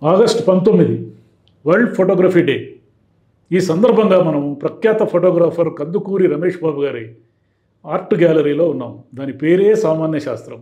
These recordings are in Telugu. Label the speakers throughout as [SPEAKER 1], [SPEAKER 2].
[SPEAKER 1] ఆగస్ట్ పంతొమ్మిది వరల్డ్ ఫోటోగ్రఫీ డే ఈ సందర్భంగా మనం ప్రఖ్యాత ఫోటోగ్రాఫర్ కందుకూరి రమేష్ బాబు గారి ఆర్ట్ గ్యాలరీలో ఉన్నాం దాని పేరే సామాన్య శాస్త్రం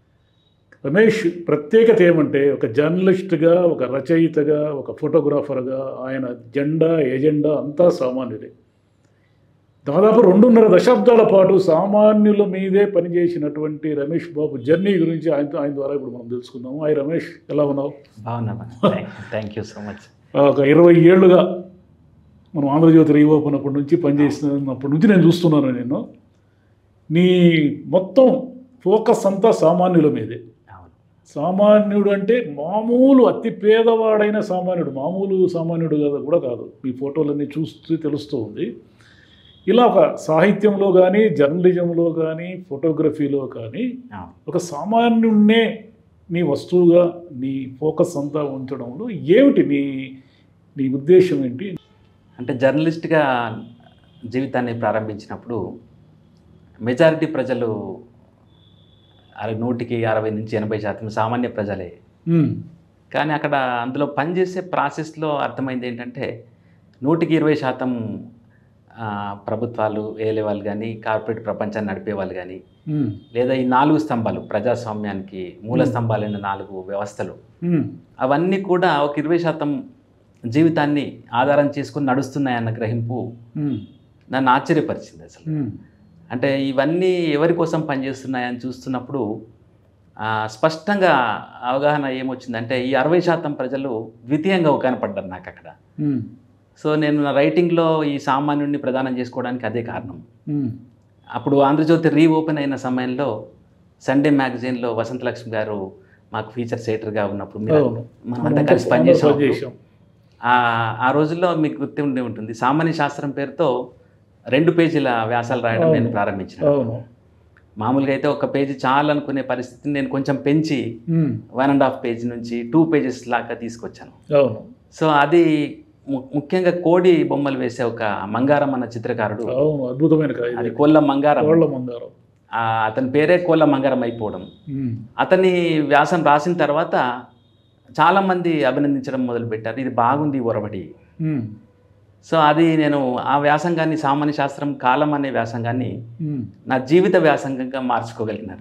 [SPEAKER 1] రమేష్ ప్రత్యేకత ఏమంటే ఒక జర్నలిస్ట్గా ఒక రచయితగా ఒక ఫోటోగ్రాఫర్గా ఆయన జెండా ఎజెండా అంతా సామాన్యుడే దాదాపు రెండున్నర దశాబ్దాల పాటు సామాన్యుల మీదే పనిచేసినటువంటి రమేష్ బాబు జర్నీ గురించి ఆయనతో ఆయన ద్వారా ఇప్పుడు మనం తెలుసుకుందాము హాయ్ రమేష్ ఎలా ఉన్నావు
[SPEAKER 2] బాగున్నామా థ్యాంక్ యూ సో మచ్
[SPEAKER 1] ఒక ఇరవై ఏళ్ళుగా మనం ఆంధ్రజ్యోతి రీఓపెన్ అప్పటి నుంచి పనిచేస్తున్నప్పటి నుంచి నేను చూస్తున్నాను నేను నీ మొత్తం ఫోకస్ అంతా సామాన్యుల మీదే
[SPEAKER 2] అవును
[SPEAKER 1] సామాన్యుడు అంటే మామూలు అతి పేదవాడైన సామాన్యుడు మామూలు సామాన్యుడు కదా కూడా కాదు మీ ఫోటోలన్నీ చూస్తూ తెలుస్తూ ఉంది ఇలా ఒక సాహిత్యంలో కానీ జర్నలిజంలో కానీ ఫోటోగ్రఫీలో కానీ
[SPEAKER 2] అవును
[SPEAKER 1] ఒక సామాన్యుడినే నీ వస్తువుగా నీ ఫోకస్ అంతా ఉంచడంలో ఏమిటి నీ నీ ఉద్దేశం ఏంటి
[SPEAKER 2] అంటే జర్నలిస్ట్గా జీవితాన్ని ప్రారంభించినప్పుడు మెజారిటీ ప్రజలు అర నూటికి అరవై నుంచి ఎనభై శాతం సామాన్య ప్రజలే
[SPEAKER 1] ఉమ్,
[SPEAKER 2] కానీ అక్కడ అందులో పనిచేసే ప్రాసెస్లో అర్థమైంది ఏంటంటే నూటికి ఇరవై శాతం ఆ, ప్రభుత్వాలు ఏలే వాళ్ళు కానీ కార్పొరేట్ ప్రపంచాన్ని నడిపే వాళ్ళు కానీ
[SPEAKER 1] ఉమ్,
[SPEAKER 2] లేదా ఈ నాలుగు స్తంభాలు ప్రజాస్వామ్యానికి మూల స్తంభాలైన నాలుగు వ్యవస్థలు
[SPEAKER 1] ఉమ్,
[SPEAKER 2] అవన్నీ కూడా ఒక ఇరవై శాతం జీవితాన్ని ఆధారం చేసుకుని నడుస్తున్నాయన్న గ్రహింపు
[SPEAKER 1] ఉమ్,
[SPEAKER 2] నన్ను ఆశ్చర్యపరిచింది అసలు
[SPEAKER 1] ఉమ్,
[SPEAKER 2] అంటే ఇవన్నీ ఎవరి కోసం పనిచేస్తున్నాయని చూస్తున్నప్పుడు ఆ, స్పష్టంగా అవగాహన ఏమొచ్చిందంటే ఈ అరవై శాతం ప్రజలు ద్వితీయంగా కనపడ్డారు నాకు అక్కడ
[SPEAKER 1] ఉమ్,
[SPEAKER 2] సో నేను నా రైటింగ్లో ఈ సామాన్యుడిని ప్రదానం చేసుకోవడానికి అదే కారణం
[SPEAKER 1] ఉమ్,
[SPEAKER 2] అప్పుడు ఆంధ్రజ్యోతి రీఓపెన్ అయిన సమయంలో సండే మ్యాగజైన్లో వసంతలక్ష్మి గారు మాకు ఫీచర్ సెటర్గా ఉన్నప్పుడు మీరు
[SPEAKER 1] అవును.
[SPEAKER 2] మనం
[SPEAKER 1] మనం
[SPEAKER 2] అంతా కలిసి
[SPEAKER 1] అందరం
[SPEAKER 2] పనిచేసాం
[SPEAKER 1] పనిచేసాం.
[SPEAKER 2] ఆ- ఆ రోజుల్లో మీకు గుర్తుండే ఉంటుంది సామాన్య శాస్త్రం పేరుతో రెండు పేజీల వ్యాసాలు రాయడం నేను
[SPEAKER 1] అవును.
[SPEAKER 2] ప్రారంభించిన
[SPEAKER 1] అవును
[SPEAKER 2] మామూలుగా అయితే ఒక పేజీ చాలు అనుకునే పరిస్థితిని నేను కొంచెం పెంచి
[SPEAKER 1] um,
[SPEAKER 2] one and half page నుంచి టూ పేజెస్ లాగా తీసుకొచ్చాను
[SPEAKER 1] అవును
[SPEAKER 2] సో అది ము- ముఖ్యంగా కోడి బొమ్మలు వేసే ఒక మంగారం అన్న చిత్రకారుడు
[SPEAKER 1] అవును అద్భుతమైన
[SPEAKER 2] అది
[SPEAKER 1] కాయ
[SPEAKER 2] కోళ్ళ మంగారం
[SPEAKER 1] కోళ్ళ మందారం
[SPEAKER 2] ఆ, అతని పేరే కోళ్ళ మంగారం అయిపోవడం
[SPEAKER 1] ఉమ్,
[SPEAKER 2] అతని వ్యాసం రాసిన తర్వాత చాలామంది అభినందించడం మొదలుపెట్టారు ఇది బాగుంది ఒరబడి
[SPEAKER 1] ఉమ్,
[SPEAKER 2] సో అది నేను ఆ వ్యాసంగాన్ని సామాన్య శాస్త్రం కాలం అనే వ్యాసంగాన్ని
[SPEAKER 1] ఉమ్.
[SPEAKER 2] నా జీవిత వ్యాసంగంగా మార్చుకోగలిగినారు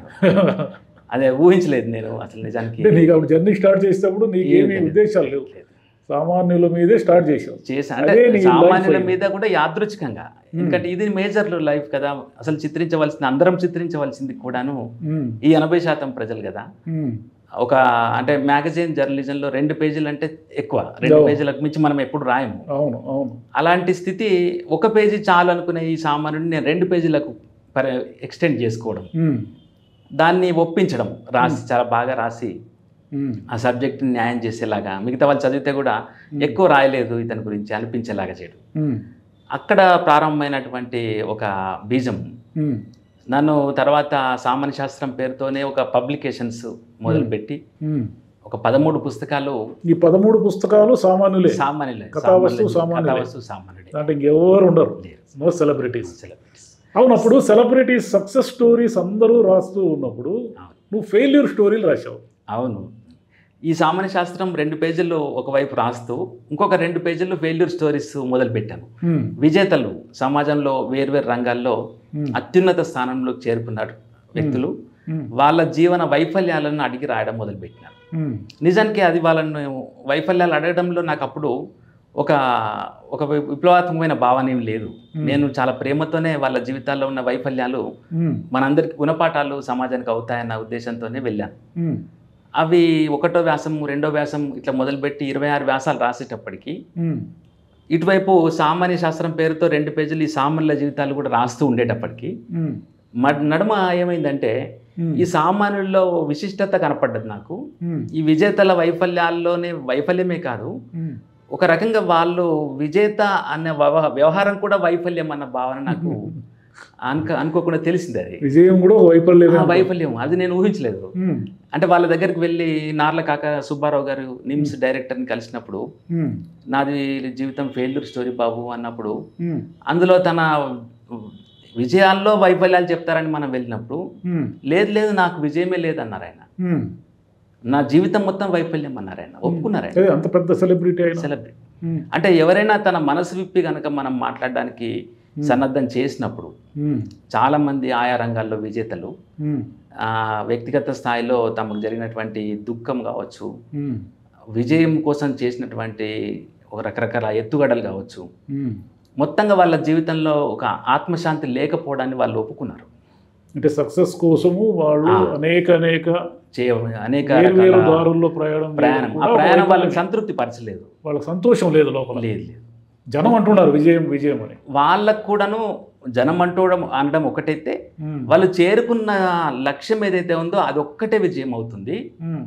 [SPEAKER 2] అదే ఊహించలేదు నేను అసలు నిజానికి
[SPEAKER 1] అంటే నీకు అప్పుడు జర్నీ స్టార్ట్ చేసేటప్పుడు నీకేమీ
[SPEAKER 2] లేదు.
[SPEAKER 1] ఉద్దేశాలు లేవు సామాన్యుల మీదే స్టార్ట్ చేసావు
[SPEAKER 2] చేసా
[SPEAKER 1] అదే
[SPEAKER 2] అంటే
[SPEAKER 1] నీ
[SPEAKER 2] సామాన్యుల
[SPEAKER 1] life
[SPEAKER 2] మీద కూడా యాదృచ్ఛికంగా ఎందుకంటే ఇది మేజర్ లైఫ్ కదా అసలు చిత్రించవలసింది అందరం చిత్రించవలసింది కూడాను
[SPEAKER 1] ఉమ్,
[SPEAKER 2] ఈ ఎనభై శాతం ప్రజలు కదా
[SPEAKER 1] ఉమ్,
[SPEAKER 2] ఒక అంటే మ్యాగజైన్ జర్నలిజంలో రెండు పేజీలు అంటే ఎక్కువ రెండు
[SPEAKER 1] అవును.
[SPEAKER 2] పేజీలకు మించి మనం ఎప్పుడు రాయము
[SPEAKER 1] అవును అవును
[SPEAKER 2] అలాంటి స్థితి ఒక పేజీ చాలు అనుకునే ఈ సామాన్యుడిని నేను రెండు పేజీలకు పరి ఎక్స్టెండ్ చేసుకోవడం
[SPEAKER 1] ఉమ్,
[SPEAKER 2] దాన్ని ఒప్పించడం రాసి చాలా బాగా రాసి
[SPEAKER 1] ఉమ్,
[SPEAKER 2] ఆ సబ్జెక్ట్ని న్యాయం చేసేలాగా మిగతా వాళ్ళు చదివితే కూడా ఎక్కువ రాయలేదు ఇతని గురించి అనిపించేలాగా చేయడం
[SPEAKER 1] ఉమ్,
[SPEAKER 2] అక్కడ ప్రారంభమైనటువంటి ఒక బీజం
[SPEAKER 1] ఉమ్,
[SPEAKER 2] నన్ను తర్వాత సామాన్య శాస్త్రం పేరుతోనే ఒక పబ్లికేషన్స్ మొదలుపెట్టి
[SPEAKER 1] ఉమ్.
[SPEAKER 2] ఒక పదమూడు పుస్తకాలు
[SPEAKER 1] ఈ పదమూడు పుస్తకాలు సామాన్యులే
[SPEAKER 2] సామాన్యులే
[SPEAKER 1] కథావస్తు
[SPEAKER 2] సామాన్యులే.
[SPEAKER 1] సామాన్యులే.
[SPEAKER 2] కథావస్తు సామాన్యుడే
[SPEAKER 1] దాంట్లో ఇంకెవరు ఉండరు
[SPEAKER 2] లేరు.
[SPEAKER 1] No celebrities
[SPEAKER 2] celebrities.
[SPEAKER 1] అవును అప్పుడు సెలబ్రిటీస్ సక్సెస్ స్టోరీస్ అందరూ రాస్తూ ఉన్నప్పుడు
[SPEAKER 2] అవును.
[SPEAKER 1] నువ్వు ఫెయిల్యూర్ స్టోరీలు రాశావు
[SPEAKER 2] అవును ఈ సామాన్య శాస్త్రం రెండు పేజీల్లో ఒకవైపు రాస్తూ ఇంకొక రెండు పేజీల్లో ఫెయిల్యూర్ స్టోరీస్ మొదలుపెట్టాను
[SPEAKER 1] ఉమ్,
[SPEAKER 2] విజేతలు సమాజంలో వేర్వేరు రంగాల్లో
[SPEAKER 1] ఉమ్,
[SPEAKER 2] అత్యున్నత స్థానంలోకి చేరుకున్నారు వ్యక్తులు
[SPEAKER 1] ఉమ్,
[SPEAKER 2] వాళ్ళ జీవన వైఫల్యాలను అడిగి రాయడం మొదలుపెట్టినారు
[SPEAKER 1] ఉమ్,
[SPEAKER 2] నిజానికి అది వాళ్ళని వైఫల్యాలు అడగడంలో నాకు అప్పుడు ఒక ఒక విప్లవాత్మకమైన భావన ఏం లేదు నేను చాలా ప్రేమతోనే వాళ్ళ జీవితాల్లో ఉన్న వైఫల్యాలు
[SPEAKER 1] ఉమ్,
[SPEAKER 2] మనందరికి గుణపాఠాలు సమాజానికి అవుతాయన్న ఉద్దేశంతోనే వెళ్ళాను
[SPEAKER 1] ఉమ్,
[SPEAKER 2] అవి ఒకటో వ్యాసం రెండో వ్యాసం ఇట్లా మొదలుపెట్టి ఇరవై ఆరు వ్యాసాలు రాసేటప్పటికి
[SPEAKER 1] ఉమ్,
[SPEAKER 2] ఇటువైపు సామాన్య శాస్త్రం పేరుతో రెండు పేజీలు ఈ సామాన్యుల జీవితాలు కూడా రాస్తూ ఉండేటప్పటికి
[SPEAKER 1] ఉమ్,
[SPEAKER 2] మ- నడుమ ఏమైందంటే
[SPEAKER 1] ఉమ్,
[SPEAKER 2] ఈ సామాన్యుల్లో విశిష్టత కనపడ్డది నాకు
[SPEAKER 1] ఉమ్,
[SPEAKER 2] ఈ విజేతల వైఫల్యాల్లోనే వైఫల్యమే కాదు
[SPEAKER 1] ఉమ్,
[SPEAKER 2] ఒక రకంగా వాళ్ళు విజేత అనే వ్యవ- వ్యవహారం కూడా వైఫల్యం అన్న భావన నాకు అనుక అనుకోకుండా తెలిసింది అది
[SPEAKER 1] విజయం కూడా ఒక వైఫల్యమే
[SPEAKER 2] ఆ వైఫల్యం అది నేను ఊహించలేదు
[SPEAKER 1] ఉమ్,
[SPEAKER 2] అంటే వాళ్ళ దగ్గరికి వెళ్ళి నార్ల కాక సుబ్బారావు గారు నిమ్స్ డైరెక్టర్ని కలిసినప్పుడు
[SPEAKER 1] ఉమ్,
[SPEAKER 2] నాది జీవితం ఫెయిల్యూర్ స్టోరీ బాబు అన్నప్పుడు
[SPEAKER 1] ఉమ్,
[SPEAKER 2] అందులో తన విజయాల్లో వైఫల్యాలు చెప్తారని మనం వెళ్ళినప్పుడు
[SPEAKER 1] ఉమ్,
[SPEAKER 2] లేదు లేదు నాకు విజయమే లేదన్నారు ఆయన
[SPEAKER 1] ఉమ్,
[SPEAKER 2] నా జీవితం మొత్తం వైఫల్యం అన్నారు ఆయన ఒప్పుకున్నారు ఆయన
[SPEAKER 1] అదే అంత పెద్ద సెలబ్రిటీ అయినా
[SPEAKER 2] సెలబ్రిటీ
[SPEAKER 1] ఉమ్,
[SPEAKER 2] అంటే ఎవరైనా తన మనసు విప్పి కనుక మనం మాట్లాడడానికి సన్నద్ధం చేసినప్పుడు
[SPEAKER 1] ఉమ్,
[SPEAKER 2] చాలామంది ఆయా రంగాల్లో విజేతలు
[SPEAKER 1] ఉమ్,
[SPEAKER 2] ఆ, వ్యక్తిగత స్థాయిలో తమకు జరిగినటువంటి దుఃఖం కావచ్చు
[SPEAKER 1] ఉమ్,
[SPEAKER 2] విజయం కోసం చేసినటువంటి ఒక రకరకాల ఎత్తుగడలు కావచ్చు
[SPEAKER 1] ఉమ్.
[SPEAKER 2] మొత్తంగా వాళ్ళ జీవితంలో ఒక ఆత్మశాంతి లేకపోవడాన్ని వాళ్ళు ఒప్పుకున్నారు
[SPEAKER 1] అంటే సక్సెస్ కోసము వాళ్ళు
[SPEAKER 2] ఆ.
[SPEAKER 1] అనేక అనేక
[SPEAKER 2] చేయ అనేక
[SPEAKER 1] వేరు వేరు
[SPEAKER 2] రకాల
[SPEAKER 1] దారుల్లో ప్రయాణం
[SPEAKER 2] ప్రయాణం
[SPEAKER 1] చేయడం
[SPEAKER 2] ఆ
[SPEAKER 1] కూడా
[SPEAKER 2] ప్రయాణం
[SPEAKER 1] వాళ్ళకి
[SPEAKER 2] వాళ్ళకి సంతృప్తి పరచలేదు
[SPEAKER 1] వాళ్ళకి సంతోషం లేదు లోపల
[SPEAKER 2] లేదు లేదు
[SPEAKER 1] జనం అంటున్నారు విజయం విజయం అని
[SPEAKER 2] వాళ్ళకు కూడాను జనం అంటూడం అనడం ఒకటైతే
[SPEAKER 1] ఉమ్,
[SPEAKER 2] వాళ్ళు చేరుకున్న లక్ష్యం ఏదైతే ఉందో అది ఒక్కటే విజయం అవుతుంది
[SPEAKER 1] ఉమ్,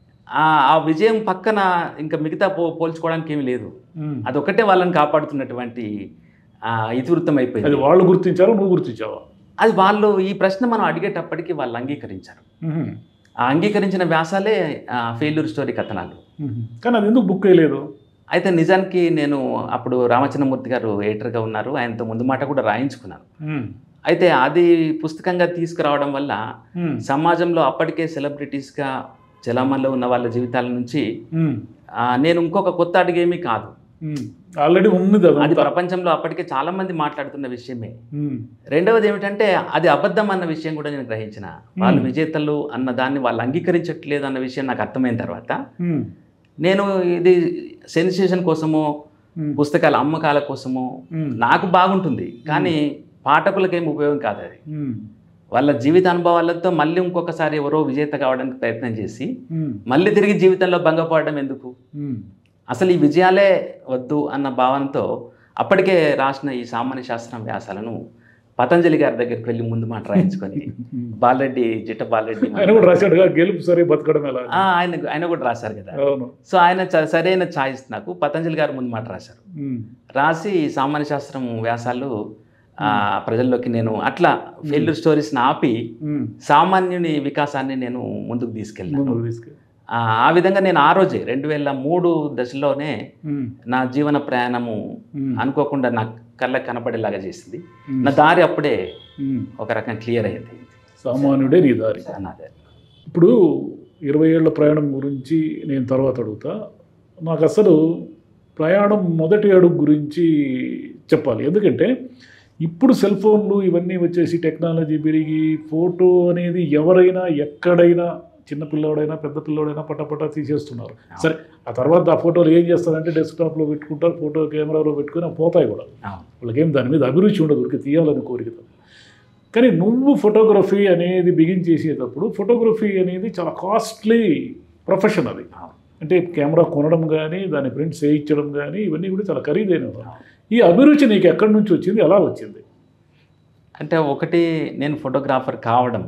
[SPEAKER 2] ఆ ఆ విజయం పక్కన ఇంకా మిగతా పో పోల్చుకోవడానికి ఏమీ లేదు
[SPEAKER 1] ఉమ్.
[SPEAKER 2] అదొక్కటే వాళ్ళని కాపాడుతున్నటువంటి ఆ, ఇతివృత్తం
[SPEAKER 1] అది
[SPEAKER 2] అయిపోయింది
[SPEAKER 1] వాళ్ళు గుర్తించారు నువ్వు గుర్తించావా
[SPEAKER 2] అది వాళ్ళు ఈ ప్రశ్న మనం అడిగేటప్పటికి వాళ్ళు అంగీకరించారు
[SPEAKER 1] ఉమ్,
[SPEAKER 2] ఆ అంగీకరించిన వ్యాసాలే ఫెయిల్యూర్ స్టోరీ కథనాలు
[SPEAKER 1] ఉమ్. కానీ అది ఎందుకు బుక్ అయ్యలేదు
[SPEAKER 2] అయితే నిజానికి నేను అప్పుడు రామచంద్రమూర్తి గారు ఎడిటర్గా ఉన్నారు ఆయనతో ముందు మాట కూడా రాయించుకున్నాను
[SPEAKER 1] ఉమ్,
[SPEAKER 2] అయితే అది పుస్తకంగా తీసుకురావడం వల్ల
[SPEAKER 1] ఉమ్,
[SPEAKER 2] సమాజంలో అప్పటికే సెలబ్రిటీస్గా చలామణిలో ఉన్న వాళ్ళ జీవితాల నుంచి
[SPEAKER 1] ఉమ్,
[SPEAKER 2] ఆ, నేను ఇంకొక కొత్త అడుగేమీ కాదు
[SPEAKER 1] ఉమ్. ఆల్రెడీ ఉంది
[SPEAKER 2] అది
[SPEAKER 1] అదంతా.
[SPEAKER 2] ప్రపంచంలో అప్పటికే చాలా మంది మాట్లాడుతున్న విషయమే
[SPEAKER 1] ఉమ్,
[SPEAKER 2] రెండవది ఏమిటంటే అది అబద్ధం అన్న విషయం కూడా నేను గ్రహించిన వాళ్ళు
[SPEAKER 1] Hmm.
[SPEAKER 2] విజేతలు అన్న దాన్ని వాళ్ళు అంగీకరించట్లేదు అన్న విషయం నాకు అర్థమైన తర్వాత
[SPEAKER 1] ఉమ్,
[SPEAKER 2] నేను ఇది సెన్సేషన్ కోసమో
[SPEAKER 1] ఉమ్,
[SPEAKER 2] పుస్తకాల అమ్మకాల కోసమో
[SPEAKER 1] ఉమ్,
[SPEAKER 2] నాకు బాగుంటుంది కానీ పాఠకులకేం ఉపయోగం కాదు అది
[SPEAKER 1] ఉమ్,
[SPEAKER 2] వాళ్ళ జీవిత అనుభవాలతో మళ్ళీ ఇంకొకసారి ఎవరో విజేత కావడానికి ప్రయత్నం చేసి
[SPEAKER 1] ఉమ్,
[SPEAKER 2] మళ్ళీ తిరిగి జీవితంలో భంగపడడం ఎందుకు
[SPEAKER 1] ఉమ్.
[SPEAKER 2] అసలు ఈ విజయాలే వద్దు అన్న భావనతో అప్పటికే రాసిన ఈ సామాన్య శాస్త్రం వ్యాసాలను పతంజలి గారి దగ్గరికి వెళ్ళి ముందు మాట రాయించుకొని బాలరెడ్డి జిట్ట బాలరెడ్డి
[SPEAKER 1] ఆయన కూడా రాశాడుగా గెలుపు సరే బతకడం ఎలా అని.
[SPEAKER 2] ఆ, ఆయన ఆయన కూడా రాశారు కదా
[SPEAKER 1] అవును
[SPEAKER 2] సో ఆయన చ- సరైన ఛాయిస్ నాకు పతంజలి గారు ముందు మాట రాశారు
[SPEAKER 1] ఉమ్,
[SPEAKER 2] రాసి ఈ సామాన్య శాస్త్రం వ్యాసాలు ఆ, ప్రజల్లోకి నేను అట్లా ఫెయిల్యూర్ స్టోరీస్ని ఆపి
[SPEAKER 1] ఉమ్.
[SPEAKER 2] సామాన్యుని వికాసాన్ని నేను ముందుకు తీసుకెళ్ళాను
[SPEAKER 1] ముందుకు తీసుకెళ్ళి
[SPEAKER 2] ఆ ఆ విధంగా నేను ఆ రోజే రెండు వేల మూడు దశలోనే
[SPEAKER 1] ఉమ్,
[SPEAKER 2] నా జీవన ప్రయాణము
[SPEAKER 1] ఉమ్,
[SPEAKER 2] అనుకోకుండా నా కళ్ళకు కనపడేలాగా చేసింది
[SPEAKER 1] ఉమ్,
[SPEAKER 2] నా దారి అప్పుడే
[SPEAKER 1] ఉమ్.
[SPEAKER 2] ఒక రకం క్లియర్ అయ్యింది
[SPEAKER 1] సామాన్యుడే నీ దారి
[SPEAKER 2] అన్నదే
[SPEAKER 1] ఇప్పుడు ఇరవై ఏళ్ల ప్రయాణం గురించి నేను తర్వాత అడుగుతా నాకు అసలు ప్రయాణం మొదటి అడుగు గురించి చెప్పాలి ఎందుకంటే ఇప్పుడు సెల్ ఫోన్లు ఇవన్నీ వచ్చేసి టెక్నాలజీ పెరిగి ఫోటో అనేది ఎవరైనా ఎక్కడైనా చిన్న పిల్లోడైనా పెద్ద పిల్లోడైనా పటపట తీసేస్తున్నారు సరే ఆ తర్వాత ఆ ఫోటోలు ఏం చేస్తారంటే డెస్క్టాప్లో పెట్టుకుంటారు ఫోటో కెమెరాలో పెట్టుకుని అవి పోతాయి కూడా
[SPEAKER 2] అవును
[SPEAKER 1] వాళ్ళకేం దాని మీద అభిరుచి ఉండదు ఊరికే తీయాలని కోరికతో కానీ నువ్వు ఫోటోగ్రఫీ అనేది బిగిన్ చేసేటప్పుడు ఫోటోగ్రఫీ అనేది చాలా కాస్ట్లీ ప్రొఫెషన్ అది
[SPEAKER 2] అవును.
[SPEAKER 1] అంటే కెమెరా కొనడం కానీ దాన్ని ప్రింట్ చేయించడం కానీ ఇవన్నీ కూడా చాలా ఖరీదైనవి ఈ అభిరుచి నీకు ఎక్కడి నుంచి వచ్చింది ఎలా వచ్చింది
[SPEAKER 2] అంటే ఒకటి నేను ఫోటోగ్రాఫర్ కావడం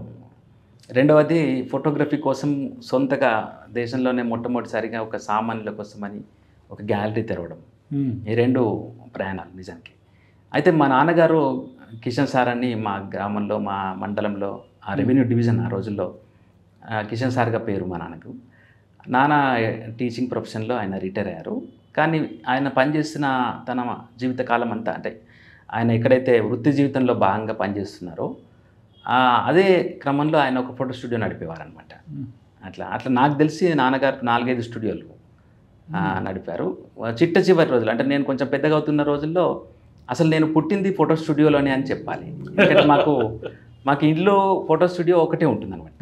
[SPEAKER 2] రెండవది ఫోటోగ్రఫీ కోసం సొంతగా దేశంలోనే మొట్టమొదటిసారిగా ఒక సామాన్యుల కోసమని ఒక గ్యాలరీ తెరవడం ఈ రెండు ప్రయాణాలు నిజానికి అయితే మా నాన్నగారు కిషన్ సార్ అని మా గ్రామంలో మా మండలంలో ఆ రెవెన్యూ డివిజన్ ఆ రోజుల్లో ఆ, కిషన్ సార్గా పేరు మా నాన్నకు నాన్న టీచింగ్ ప్రొఫెషన్లో ఆయన రిటైర్ అయ్యారు కానీ ఆయన పనిచేసిన తన జీవితకాలం అంతా అంటే ఆయన ఎక్కడైతే వృత్తి జీవితంలో భాగంగా పనిచేస్తున్నారో ఆ, అదే క్రమంలో ఆయన ఒక ఫోటో స్టూడియో నడిపేవారనమాట అట్లా అట్లా నాకు తెలిసి నాన్నగారు నాలుగైదు స్టూడియోలు ఆ, నడిపారు చిట్ట చివరి రోజులు అంటే నేను కొంచెం పెద్దగా అవుతున్న రోజుల్లో అసలు నేను పుట్టింది ఫోటో స్టూడియోలోనే అని చెప్పాలి ఎందుకంటే మాకు మాకు ఇంట్లో ఫోటో స్టూడియో ఒకటే ఉంటుంది అనమాట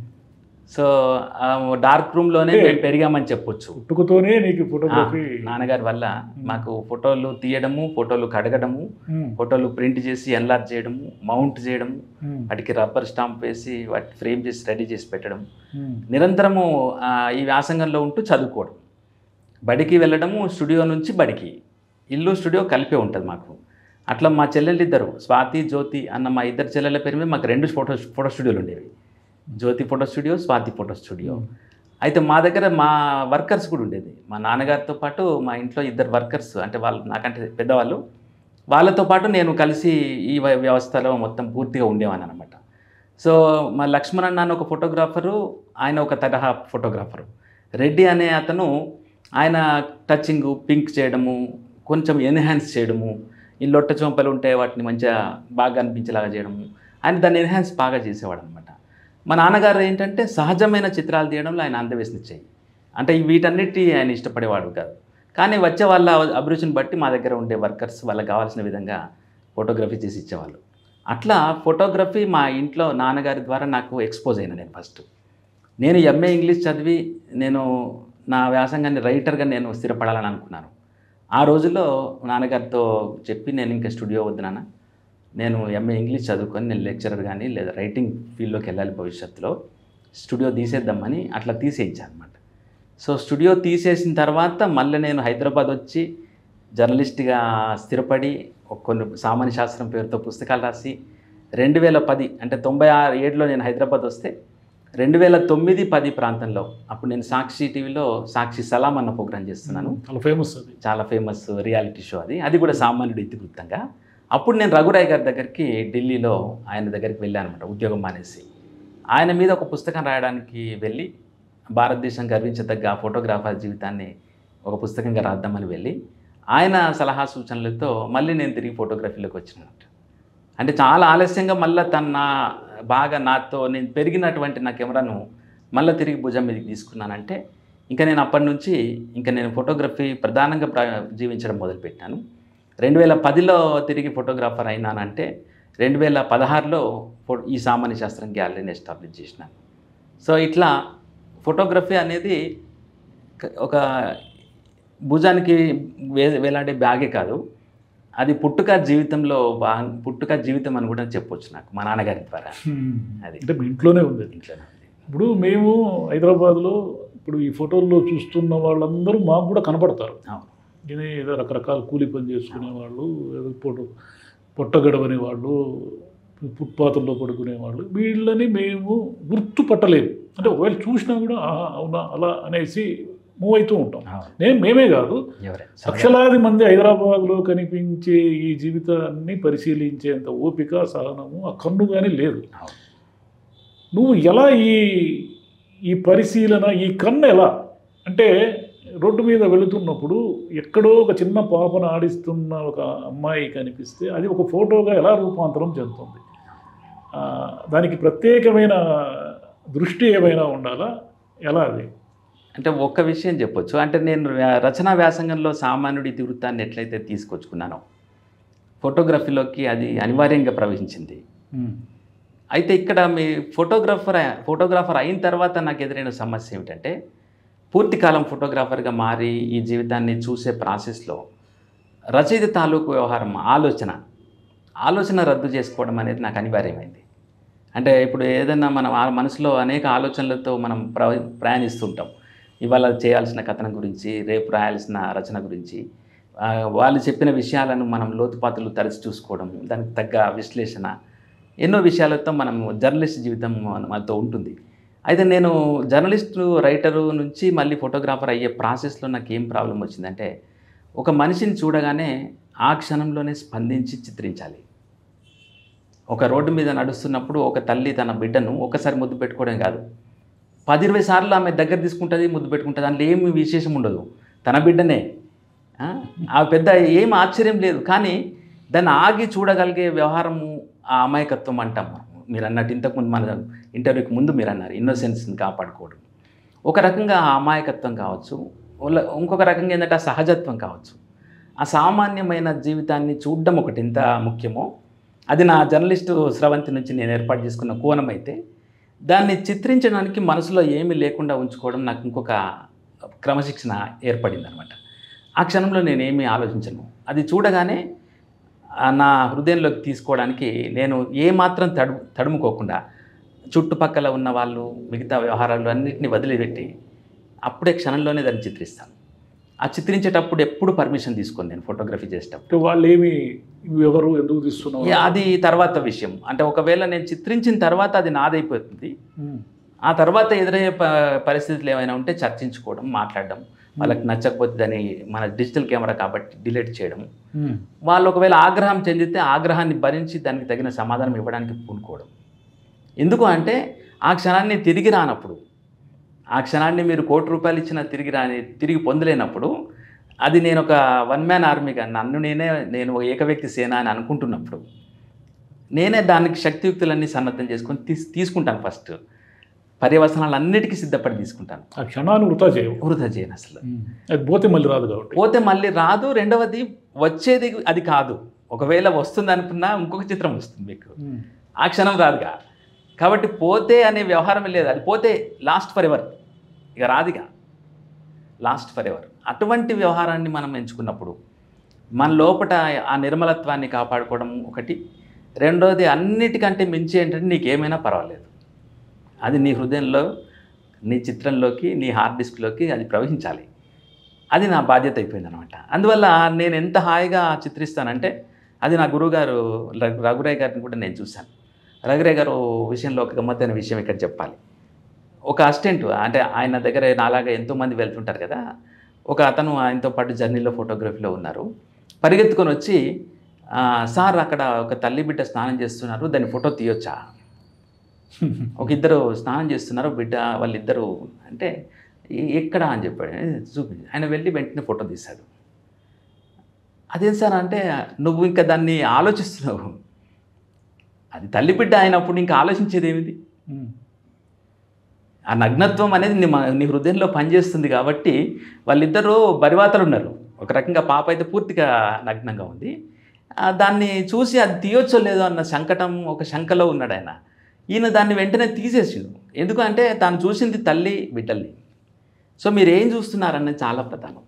[SPEAKER 2] సో డార్క్ రూమ్లోనే మేము పెరిగామని చెప్పొచ్చు
[SPEAKER 1] పుట్టుకతోనే నీకు
[SPEAKER 2] ఆ,
[SPEAKER 1] ఫోటోగ్రఫీ
[SPEAKER 2] నాన్నగారి వల్ల మాకు ఫోటోలు తీయడము ఫోటోలు కడగడము ఫోటోలు ప్రింట్ చేసి ఎన్లార్జ్ చేయడము మౌంట్ చేయడము వాటికి రబ్బర్ స్టాంప్ వేసి వాటి ఫ్రేమ్ చేసి రెడీ చేసి పెట్టడం నిరంతరము ఆ, ఈ వ్యాసంగంలో ఉంటూ చదువుకోవడం బడికి వెళ్ళడము స్టూడియో నుంచి బడికి ఇల్లు స్టూడియో కలిపే ఉంటుంది మాకు అట్లా మా చెల్లెళ్ళు ఇద్దరు స్వాతి జ్యోతి అన్న మా ఇద్దరు చెల్లెళ్ళ పేరు మీద మాకు రెండు ఫోటో ఫోటో స్టూడియోలు ఉండేవి Jyothi photo studio Swathi photo studio అయితే మా దగ్గర మా వర్కర్స్ కూడా ఉండేది మా నాన్నగారితో పాటు మా ఇంట్లో ఇద్దరు వర్కర్స్ అంటే వాళ్ళు నాకంటే పెద్దవాళ్ళు వాళ్ళతో పాటు నేను కలిసి ఈ వ్య- వ్యవస్థలో మొత్తం పూర్తిగా ఉండేవాను అనమాట సో మా లక్ష్మణ్ అన్న అని ఒక ఫోటోగ్రాఫరు ఆయన ఒక తరహా ఫోటోగ్రాఫరు రెడ్డి అనే అతను ఆయన టచింగ్ పింక్ చేయడము కొంచెం ఎన్హాన్స్ చేయడము ఈ లొట్ట చొంపలు ఉంటే వాటిని మంచిగా బాగా అనిపించేలాగా చేయడము ఆయన దాన్ని ఎన్హాన్స్ బాగా చేసేవాడు అనమాట మా నాన్నగారు ఏంటంటే సహజమైన చిత్రాలు తీయడంలో ఆయన అందవేసినిచ్చాయి అంటే వీటన్నిటి ఆయన ఇష్టపడేవాడు కాదు కానీ వచ్చే వాళ్ళ అభిరుచిని బట్టి మా దగ్గర ఉండే వర్కర్స్ వాళ్ళకి కావాల్సిన విధంగా ఫోటోగ్రఫీ చేసి ఇచ్చేవాళ్ళు అట్లా ఫోటోగ్రఫీ మా ఇంట్లో నాన్నగారి ద్వారా నాకు ఎక్స్పోజ్ అయినా నేను ఫస్ట్ నేను ఎంఏ ఇంగ్లీష్ చదివి నేను నా వ్యాసంగాన్ని రైటర్గా నేను స్థిరపడాలని అనుకున్నాను ఆ రోజుల్లో నాన్నగారితో చెప్పి నేను ఇంకా స్టూడియో వద్దు నాన్న నేను ఎంఏ ఇంగ్లీష్ చదువుకొని నేను లెక్చరర్ కానీ లేదా రైటింగ్ ఫీల్డ్లోకి వెళ్ళాలి భవిష్యత్తులో స్టూడియో తీసేద్దామని అట్లా తీసేయించాను అనమాట సో స్టూడియో తీసేసిన తర్వాత మళ్ళీ నేను హైదరాబాద్ వచ్చి జర్నలిస్ట్గా స్థిరపడి ఒక కొన్ని సామాన్య శాస్త్రం పేరుతో పుస్తకాలు రాసి రెండు వేల పది అంటే తొంభై ఆరు ఏడులో నేను హైదరాబాద్ వస్తే రెండు వేల తొమ్మిది పది ప్రాంతంలో అప్పుడు నేను సాక్షి టీవీలో సాక్షి సలాం అన్న ప్రోగ్రాం చేస్తున్నాను
[SPEAKER 1] చాలా ఫేమస్ అది
[SPEAKER 2] చాలా ఫేమస్ రియాలిటీ షో అది అది కూడా సామాన్యుడు ఇతివృత్తంగా అప్పుడు నేను రఘురాయ్ గారి దగ్గరికి ఢిల్లీలో ఆయన దగ్గరికి వెళ్ళాను అనమాట ఉద్యోగం మానేసి ఆయన మీద ఒక పుస్తకం రాయడానికి వెళ్ళి భారతదేశం గర్వించదగ్గ ఆ ఫోటోగ్రాఫర్ జీవితాన్ని ఒక పుస్తకంగా రాద్దామని వెళ్ళి ఆయన సలహా సూచనలతో మళ్ళీ నేను తిరిగి ఫోటోగ్రఫీలోకి వచ్చినట్టు అంటే చాలా ఆలస్యంగా మళ్ళీ తన నా బాగా నాతో నేను పెరిగినటువంటి నా కెమెరాను మళ్ళీ తిరిగి భుజం మీదకి తీసుకున్నానంటే ఇంకా నేను అప్పటి నుంచి ఇంకా నేను ఫోటోగ్రఫీ ప్రధానంగా ప్ర జీవించడం మొదలుపెట్టాను రెండు వేల పదిలో తిరిగి ఫోటోగ్రాఫర్ అయినానంటే రెండు వేల పదహారులో ఫో ఈ సామాన్య శాస్త్రం గ్యాలరీని ఎస్టాబ్లిష్ చేసినాను సో ఇట్లా ఫోటోగ్రఫీ అనేది క- ఒక భుజానికి వే వేలాడే బ్యాగే కాదు అది పుట్టుక జీవితంలో బా పుట్టుక జీవితం అని కూడా చెప్పొచ్చు నాకు మా నాన్నగారి ద్వారా అది.
[SPEAKER 1] అంటే మీ ఇంట్లోనే ఉంది అది.
[SPEAKER 2] ఇంట్లోనే ఉంది.
[SPEAKER 1] ఇప్పుడు మేము హైదరాబాద్లో ఇప్పుడు ఈ ఫోటోల్లో చూస్తున్న వాళ్ళందరూ మాకు కూడా కనపడతారు
[SPEAKER 2] అవును
[SPEAKER 1] ఇది ఏదో రకరకాల కూలి పని చేసుకునే వాళ్ళు ఏదో పొట్టు పొట్టగడవని వాళ్ళు ఫుట్పాత్లో పడుకునే వాళ్ళు వీళ్ళని మేము గుర్తుపట్టలేము అంటే ఒకవేళ చూసినా కూడా ఆహా అవునా అలా అనేసి మూవ్ అవుతూ ఉంటాం
[SPEAKER 2] అవును
[SPEAKER 1] నేను మేమే కాదు
[SPEAKER 2] ఎవరే
[SPEAKER 1] లక్షలాది మంది హైదరాబాద్లో కనిపించే ఈ జీవితాన్ని పరిశీలించేంత ఓపిక సహనము ఆ కన్ను కానీ లేదు
[SPEAKER 2] అవును.
[SPEAKER 1] నువ్వు ఎలా ఈ ఈ పరిశీలన ఈ కన్ను ఎలా అంటే రోడ్డు మీద వెళుతున్నప్పుడు ఎక్కడో ఒక చిన్న పాపను ఆడిస్తున్న ఒక అమ్మాయి కనిపిస్తే అది ఒక ఫోటోగా ఎలా రూపాంతరం చెందుతుంది ఆ, దానికి ప్రత్యేకమైన దృష్టి ఏమైనా ఉండాలా ఎలా అది
[SPEAKER 2] అంటే ఒక్క విషయం చెప్పొచ్చు అంటే నేను వ్య- రచనా వ్యాసంగంలో సామాన్యుడి ఇతివృత్తాన్ని ఎట్లయితే తీసుకొచ్చుకున్నానో ఫోటోగ్రఫీలోకి అది అనివార్యంగా ప్రవహించింది అయితే ఇక్కడ మీ ఫోటోగ్రాఫర్ ఫోటోగ్రాఫర్ అయిన తర్వాత నాకు ఎదురైన సమస్య ఏమిటంటే పూర్తి కాలం ఫోటోగ్రాఫర్గా మారి ఈ జీవితాన్ని చూసే ప్రాసెస్లో రచయిత తాలూకు వ్యవహారం ఆలోచన ఆలోచన రద్దు చేసుకోవడం అనేది నాకు అనివార్యమైంది అంటే ఇప్పుడు ఏదైనా మనం ఆ మనసులో అనేక ఆలోచనలతో మనం ప్ర ప్రయాణిస్తుంటాం ఇవాళ చేయాల్సిన కథనం గురించి రేపు రాయాల్సిన రచన గురించి ఆ, వాళ్ళు చెప్పిన విషయాలను మనం లోతుపాతులు తరచి చూసుకోవడం దానికి తగ్గ విశ్లేషణ ఎన్నో విషయాలతో మనం జర్నలిస్ట్ జీవితం మన- మనతో ఉంటుంది అయితే నేను జర్నలిస్టు రైటరు నుంచి మళ్ళీ ఫోటోగ్రాఫర్ అయ్యే ప్రాసెస్లో నాకు ఏం ప్రాబ్లం వచ్చిందంటే ఒక మనిషిని చూడగానే ఆ క్షణంలోనే స్పందించి చిత్రించాలి ఒక రోడ్డు మీద నడుస్తున్నప్పుడు ఒక తల్లి తన బిడ్డను ఒకసారి ముద్దు పెట్టుకోవడం కాదు పది ఇరవై సార్లు ఆమె దగ్గర తీసుకుంటుంది ముద్దు పెట్టుకుంటుంది అందులో ఏమి విశేషం ఉండదు తన బిడ్డనే ఆ? ఆ పెద్ద ఏం ఆశ్చర్యం లేదు కానీ దాన్ని ఆగి చూడగలిగే వ్యవహారము ఆ అమాయకత్వం అంటాం మనం. మీరు అన్నట్టు ఇంతకుముందు మన ఇంటర్వ్యూకి ముందు మీరు అన్నారు ఇన్నోసెన్స్ని కాపాడుకోవడం ఒక రకంగా ఆ అమాయకత్వం కావచ్చు ఉల- ఇంకొక రకంగా ఏంటంటే ఆ సహజత్వం కావచ్చు ఆ సామాన్యమైన జీవితాన్ని చూడడం ఒకటి ఎంత ముఖ్యమో అది నా జర్నలిస్టు స్రవంతి నుంచి నేను ఏర్పాటు చేసుకున్న కోణం అయితే దాన్ని చిత్రించడానికి మనసులో ఏమీ లేకుండా ఉంచుకోవడం నాకు ఇంకొక క్రమశిక్షణ ఏర్పడింది అనమాట ఆ క్షణంలో నేనేమీ ఆలోచించను అది చూడగానే ఆ నా హృదయంలోకి తీసుకోవడానికి నేను ఏమాత్రం తడు తడుముకోకుండా చుట్టుపక్కల ఉన్న వాళ్ళు మిగతా వ్యవహారాలు అన్నింటినీ వదిలిపెట్టి అప్పుడే క్షణంలోనే దాన్ని చిత్రిస్తాను ఆ చిత్రించేటప్పుడు ఎప్పుడు పర్మిషన్ తీసుకోను నేను ఫోటోగ్రఫీ చేసేటప్పుడు
[SPEAKER 1] అంటే వాళ్ళు ఏమి ఎవరు ఎందుకు తీస్తున్నావు
[SPEAKER 2] ఇక అది తర్వాత విషయం అంటే ఒకవేళ నేను చిత్రించిన తర్వాత అది నాదైపోతుంది ఆ తర్వాత ఎదురయ్యే ప పరిస్థితులు ఏమైనా ఉంటే చర్చించుకోవడం మాట్లాడడం వాళ్ళకి నచ్చకపోతే దాన్ని మన డిజిటల్ కెమెరా కాబట్టి డిలీట్ చేయడం వాళ్ళు ఒకవేళ ఆగ్రహం చెందితే ఆగ్రహాన్ని భరించి దానికి తగిన సమాధానం ఇవ్వడానికి పూనుకోవడం ఎందుకు అంటే ఆ క్షణాన్ని తిరిగి రానప్పుడు ఆ క్షణాన్ని మీరు కోటి రూపాయలు ఇచ్చినా తిరిగి రాని తిరిగి పొందలేనప్పుడు అది నేను ఒక వన్ మ్యాన్ ఆర్మీగా నన్ను నేనే నేను ఒక ఏక వ్యక్తి సేన అని అనుకుంటున్నప్పుడు నేనే దానికి శక్తియుక్తులన్నీ సన్నద్ధం చేసుకొని తీస్ తీసుకుంటాను ఫస్ట్ పర్యవసనాలు అన్నిటికీ సిద్ధపడి తీసుకుంటాను
[SPEAKER 1] ఆ క్షణాన్ని వృధా చేయవు
[SPEAKER 2] వృధా చేయను అసలు
[SPEAKER 1] అది పోతే మళ్ళీ రాదు కాబట్టి
[SPEAKER 2] పోతే మళ్ళీ రాదు రెండవది వచ్చేది అది కాదు ఒకవేళ వస్తుంది అనుకున్నా ఇంకొక చిత్రం వస్తుంది మీకు ఆ క్షణం రాదుగా కాబట్టి పోతే అనే వ్యవహారమే లేదు అది పోతే లాస్ట్ ఫర్ ఎవర్ ఇక రాదుగా లాస్ట్ ఫర్ ఎవర్ అటువంటి వ్యవహారాన్ని మనం ఎంచుకున్నప్పుడు మన లోపట ఆ నిర్మలత్వాన్ని కాపాడుకోవడం ఒకటి రెండోది అన్నిటికంటే మించి ఏంటంటే నీకు ఏమైనా పర్వాలేదు అది నీ హృదయంలో నీ చిత్రంలోకి నీ హార్డ్ డిస్క్లోకి అది ప్రవహించాలి అది నా బాధ్యత అయిపోయింది అనమాట అందువల్ల నేను ఎంత హాయిగా చిత్రిస్తానంటే అది నా గురువుగారు రఘు- రఘురాయ్ గారిని కూడా నేను చూశాను రఘురాయ్ గారు విషయంలో ఒక గమ్మత్తైన విషయం ఇక్కడ చెప్పాలి ఒక అసిస్టెంట్ అంటే ఆయన దగ్గర నాలాగా ఎంతోమంది వెళ్తుంటారు కదా ఒక అతను ఆయనతో పాటు జర్నీలో ఫోటోగ్రఫీలో ఉన్నారు పరిగెత్తుకొని వచ్చి "ఆ, సార్ అక్కడ ఒక తల్లి బిడ్డ స్నానం చేస్తున్నారు దాని ఫోటో తీయొచ్చా ఒక ఇద్దరు స్నానం చేస్తున్నారు బిడ్డ వాళ్ళిద్దరు అంటే "ఎ- ఎక్కడ అని చెప్పాడు "ఏ, చూపించి ఆయన వెళ్ళి వెంటనే ఫోటో తీశాడు అదేం సార్ అంటే నువ్వు ఇంకా దాన్ని ఆలోచిస్తున్నావు అది తల్లి బిడ్డ అయినప్పుడు ఇంకా ఆలోచించేది ఏమిటి ఆ నగ్నత్వం అనేది నీ మ- నీ హృదయంలో పనిచేస్తుంది కాబట్టి వాళ్ళిద్దరూ బరివాతలు ఉన్నారు ఒక రకంగా పాప అయితే పూర్తిగా నగ్నంగా ఉంది ఆ, దాన్ని చూసి అది తీయొచ్చో లేదో అన్న సంకటం ఒక శంకలో ఉన్నాడు ఆయన ఈయన దాన్ని వెంటనే తీసేసిండు ఎందుకంటే తాను చూసింది తల్లి బిడ్డల్ని సో మీరు ఏం చూస్తున్నారనేది చాలా ప్రధానం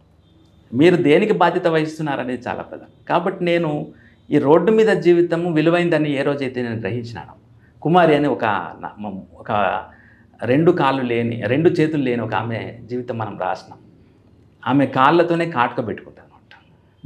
[SPEAKER 2] మీరు దేనికి బాధ్యత వహిస్తున్నారనేది చాలా ప్రధానం కాబట్టి నేను ఈ రోడ్డు మీద జీవితము విలువైందని ఏ రోజైతే నేను గ్రహించినాను కుమారి అని ఒక నా- మ- ఒక రెండు కాళ్ళు లేని రెండు చేతులు లేని ఒక ఆమె జీవితం మనం రాసినాం ఆమె కాళ్ళతోనే కాటుక పెట్టుకుంటాను అనమాట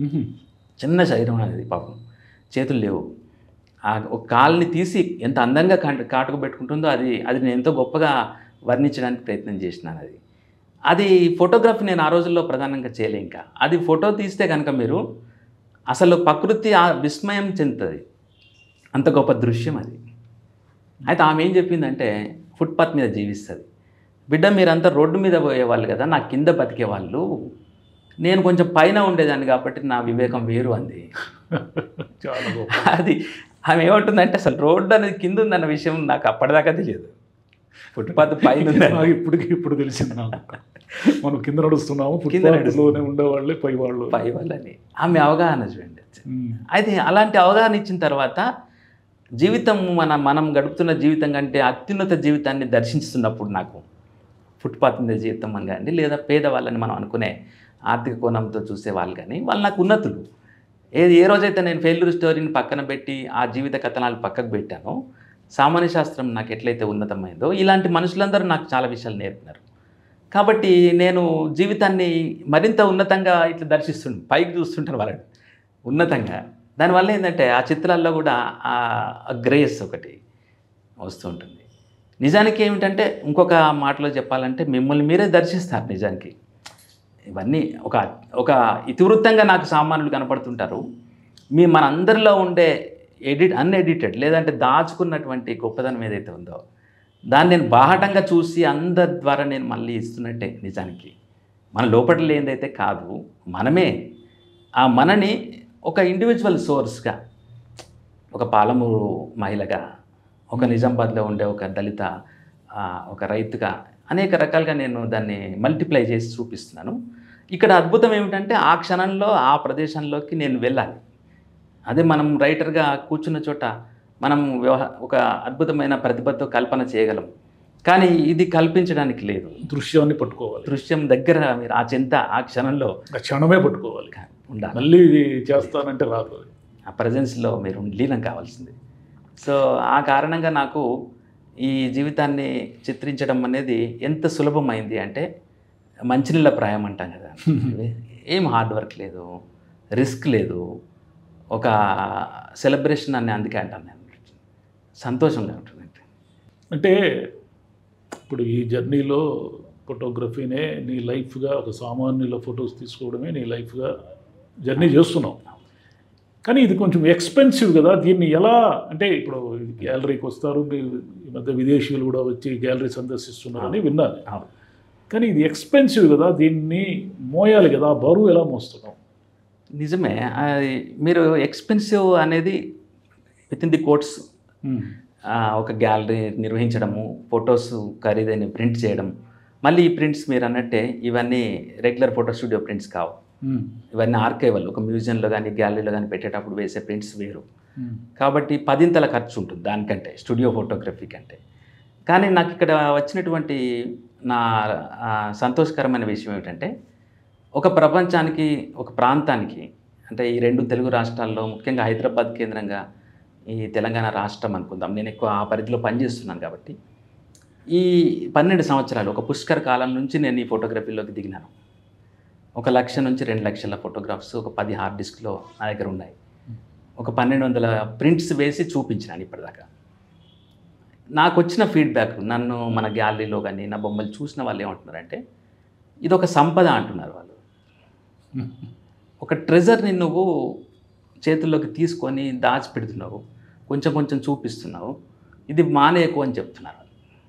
[SPEAKER 2] చిన్న శరీరం అనేది పాపం చేతులు లేవు ఆ ఒక కాల్ని తీసి ఎంత అందంగా కాటు కాటుకు పెట్టుకుంటుందో అది అది నేను ఎంతో గొప్పగా వర్ణించడానికి ప్రయత్నం చేసినాను అది అది ఫోటోగ్రఫీ నేను ఆ రోజుల్లో ప్రధానంగా చేయలే ఇంకా అది ఫోటో తీస్తే కనుక మీరు అసలు ప్రకృతి ఆ విస్మయం చెందుతుంది అంత గొప్ప దృశ్యం అది అయితే ఆమె ఏం చెప్పిందంటే ఫుట్పాత్ మీద జీవిస్తుంది బిడ్డ మీరంతా రోడ్డు మీద పోయేవాళ్ళు కదా నా కింద బతికేవాళ్ళు నేను కొంచెం పైన ఉండేదాన్ని కాబట్టి నా వివేకం వేరు అంది
[SPEAKER 1] చాలా గొప్ప
[SPEAKER 2] అది ఆమె ఏమంటుందంటే అసలు రోడ్డు అనేది కింద ఉందన్న విషయం నాకు అప్పటిదాకా తెలియదు ఫుట్పాత్ పైన ఉందని
[SPEAKER 1] నాకు ఇప్పటికి ఇప్పుడు తెలిసింది నాకు మనం కింద నడుస్తున్నాము
[SPEAKER 2] కింద
[SPEAKER 1] ఫుట్పాత్లోనే ఉండేవాళ్ళే పై వాళ్ళు
[SPEAKER 2] పై వాళ్ళని ఆమె అవగాహన చూడండి
[SPEAKER 1] ఉమ్.
[SPEAKER 2] అయితే అలాంటి అవగాహన ఇచ్చిన తర్వాత జీవితం మన మనం గడుపుతున్న జీవితం కంటే అత్యున్నత జీవితాన్ని దర్శిస్తున్నప్పుడు నాకు ఫుట్పాత్ మీద జీవితం అని కానీ లేదా పేదవాళ్ళని మనం అనుకునే ఆర్థిక కోణంతో చూసే వాళ్ళు కానీ వాళ్ళు నాకు ఉన్నతులు ఏది ఏ రోజైతే నేను ఫెయిల్యూర్ స్టోరీని పక్కన పెట్టి ఆ జీవిత కథనాలు పక్కకు పెట్టానో సామాన్య శాస్త్రం నాకు ఎట్లయితే ఉన్నతమైందో ఇలాంటి మనుషులందరూ నాకు చాలా విషయాలు నేర్పినారు కాబట్టి నేను జీవితాన్ని మరింత ఉన్నతంగా ఇట్లా దర్శిస్తుంటాను పైకి చూస్తుంటాను వాళ్ళని ఉన్నతంగా దానివల్ల ఏంటంటే ఆ చిత్రాల్లో కూడా ఆ గ్రేస్ ఒకటి వస్తూ ఉంటుంది నిజానికి ఏమిటంటే ఇంకొక మాటలో చెప్పాలంటే మిమ్మల్ని మీరే దర్శిస్తారు నిజానికి ఇవన్నీ ఒక ఒక ఇతివృత్తంగా నాకు సామాన్యులు కనపడుతుంటారు మీ మనందరిలో ఉండే ఎడిట్ అన్ఎడిటెడ్ లేదంటే దాచుకున్నటువంటి గొప్పదనం ఏదైతే ఉందో దాన్ని నేను బాహటంగా చూసి అందరి ద్వారా నేను మళ్ళీ ఇస్తున్నట్టే నిజానికి మన లోపల లేనిదైతే కాదు మనమే ఆ మనని ఒక ఇండివిజువల్ సోర్స్గా ఒక పాలమూరు మహిళగా ఒక నిజామాబాద్లో ఉండే ఒక దళిత ఆ, ఒక రైతుగా అనేక రకాలుగా నేను దాన్ని మల్టిప్లై చేసి చూపిస్తున్నాను ఇక్కడ అద్భుతం ఏమిటంటే ఆ క్షణంలో ఆ ప్రదేశంలోకి నేను వెళ్ళాలి అదే మనం రైటర్గా కూర్చున్న చోట మనం వ్యవహ ఒక అద్భుతమైన ప్రతిభతో కల్పన చేయగలం కానీ ఇది కల్పించడానికి లేదు
[SPEAKER 1] దృశ్యాన్ని పట్టుకోవాలి
[SPEAKER 2] దృశ్యం దగ్గర మీరు ఆ చింత ఆ క్షణంలో
[SPEAKER 1] ఆ క్షణమే పట్టుకోవాలి
[SPEAKER 2] ఉండాలి
[SPEAKER 1] మళ్ళీ ఇది చేస్తానంటే రాదు అది.
[SPEAKER 2] ఆ ప్రజెన్స్లో మీరు లీనం కావాల్సింది సో ఆ కారణంగా నాకు ఈ జీవితాన్ని చిత్రించడం అనేది ఎంత సులభమైంది అంటే మంచినీళ్ళ ప్రాయం అంటాం కదా ఏం హార్డ్ వర్క్ లేదు రిస్క్ లేదు ఒక సెలబ్రేషన్ అని అందుకే అంటాను నేను సంతోషంగా ఉంటుంది
[SPEAKER 1] అంటే ఇప్పుడు ఈ జర్నీలో ఫోటోగ్రఫీనే నీ లైఫ్గా ఒక సామాన్యుల ఫొటోస్ తీసుకోవడమే నీ లైఫ్గా జర్నీ చేస్తున్నావు కానీ ఇది కొంచెం ఎక్స్పెన్సివ్ కదా దీన్ని ఎలా అంటే ఇప్పుడు గ్యాలరీకి వస్తారు మీరు ఈ మధ్య విదేశీయులు కూడా వచ్చి గ్యాలరీ సందర్శిస్తున్నారని విన్నాను
[SPEAKER 2] అవును.
[SPEAKER 1] కానీ ఇది ఎక్స్పెన్సివ్ కదా దీన్ని మోయాలి కదా ఆ బరువు ఎలా మోస్తున్నాం
[SPEAKER 2] నిజమే అది మీరు ఎక్స్పెన్సివ్ అనేది with in the courts
[SPEAKER 1] um.
[SPEAKER 2] ఒక గ్యాలరీ నిర్వహించడము ఫొటోస్ ఖరీదైన ప్రింట్ చేయడం మళ్ళీ ఈ ప్రింట్స్ మీరు అన్నట్టే ఇవన్నీ రెగ్యులర్ ఫోటో స్టూడియో ప్రింట్స్ కావు
[SPEAKER 1] ఉమ్.
[SPEAKER 2] ఇవన్నీ ఆర్కైవల్ ఒక మ్యూజియంలో కానీ గ్యాలరీలో కానీ పెట్టేటప్పుడు వేసే ప్రింట్స్ వేరు
[SPEAKER 1] ఉమ్.
[SPEAKER 2] కాబట్టి పదింతల ఖర్చు ఉంటుంది దానికంటే స్టూడియో ఫోటోగ్రఫీ కంటే కానీ నాకు ఇక్కడ వచ్చినటువంటి నా ఆ, సంతోషకరమైన విషయం ఏమిటంటే ఒక ప్రపంచానికి ఒక ప్రాంతానికి అంటే ఈ రెండు తెలుగు రాష్ట్రాల్లో ముఖ్యంగా హైదరాబాద్ కేంద్రంగా ఈ తెలంగాణ రాష్ట్రం అనుకుందాం నేను ఎక్కువ ఆ పరిధిలో పనిచేస్తున్నాను కాబట్టి ఈ పన్నెండు సంవత్సరాలు ఒక పుష్కర కాలం నుంచి నేను ఈ ఫోటోగ్రఫీలోకి దిగినాను ఒక లక్ష నుంచి రెండు లక్షల ఫోటోగ్రాఫ్స్ ఒక పది హార్డ్ డిస్క్లో నా దగ్గర ఉన్నాయి ఒక పన్నెండు వందల ప్రింట్స్ వేసి చూపించినాను ఇప్పటిదాకా నాకు వచ్చిన ఫీడ్బ్యాక్ నన్ను మన గ్యాలరీలో కానీ నా బొమ్మలు చూసిన వాళ్ళు ఏమంటున్నారంటే ఇది ఒక సంపద అంటున్నారు వాళ్ళు ఒక ట్రెజర్ని నువ్వు చేతుల్లోకి తీసుకొని దాచిపెడుతున్నావు కొంచెం కొంచెం చూపిస్తున్నావు ఇది మానేయకు అని చెప్తున్నారు